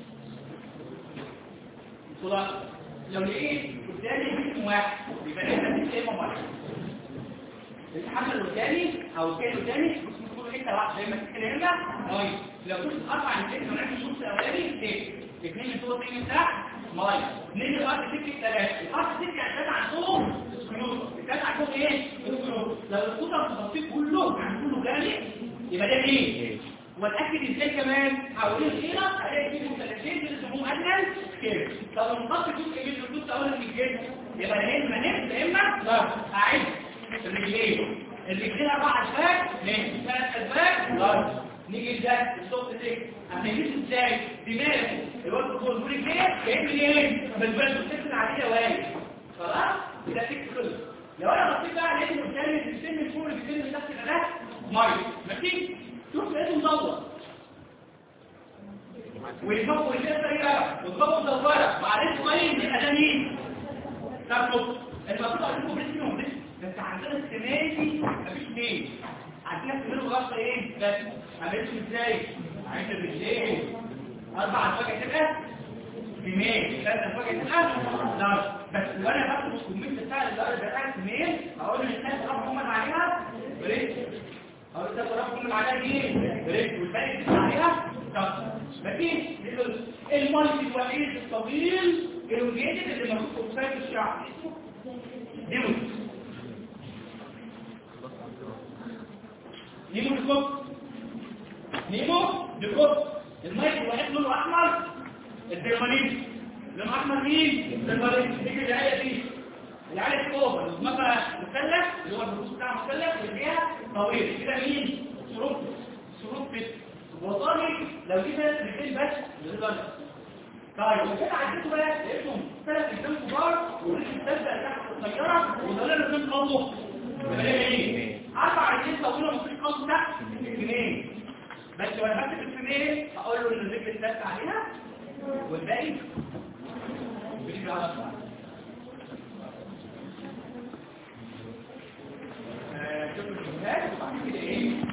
الخلاصه لو لقيت قدامي جسم واحد يبقى ده ايه واحد الحمل الثاني او الكيلو الثاني مش كل حته واحده زي ما كده هنا ميه لو كنت اربع نتيجه من النص الاولاني ايه اثنين من فوق اثنين من تحت ميه اثنين الارض سكه ثلاثه الارض سكه عشان عندهم سكيوت الثلاثه عندهم ايه سكيوت لو القطر التفصيل كله يعني كله جامد يبقى ده ايه واتاكد ازاي كمان حوالين هنا هلاقي فيه مثلثين اللي اسمهم ادنى كده طب المنطقه جزء من الجزء الاول من الجسم يبقى يا اما نفس يا اما لا اعد الرجلين الرجلين اربع اسباب ماشي ثلاث اسباب لا نيجي ده الصوت ده هنجيب ازاي دماغ الوقت فوق الرجلين جاي منين بالبلد السكن العاديه واقف خلاص كده تكت خلص لو انا بصيت بقى لقيت قدامي السن من فوق السن من تحت ده ميه ماشي شوف لقيته مدور والفوق والجسر ايه والفوق مدوره معلش ميه يبقى ده مين؟ تاخد المفروض عليكم باسمهم بس بس عندنا السنه دي مفيش مين عندنا في منه غلطه ايه بس عملتهم ازاي عايز بالليل اربع فجأة كده بميل ثلاثة فجأة كده لا بس وانا باخد الكومنت بتاع الدرجة بتاعت ميل اقول ان الناس رقم عليها بريك اقول ده رقم عليها ايه بريك والباقي بتاع عليها طب مفيش المالتي الوحيد الطويل الوجيدد اللي موجود في وسائل الشعب نيمو نيمو الكوب نيمو الكوب المايك الوحيد لونه احمر الدرمالين لونه احمر مين الدرمالين نيجي العيله دي العيله فوق اسمها مثلث اللي هو الرؤوس بتاعها مثلث اللي فيها طويل كده مين شروط شروط كده والله لو دي ثلاث رجلين بس للغلط طيب وكده عديتوا بقى لقيتهم ثلاث رجلين كبار ورجل تبدا تحت الطياره ودول الاثنين قاموا يبقى ايه اربع رجلين طويله ممكن يقاموا تحت الاثنين بس وانا بكتب الفيلم ايه هقول له ان الرجل اتلف عليها والباقي بيجي على الصح شوف الفيديوهات وبعد كده ايه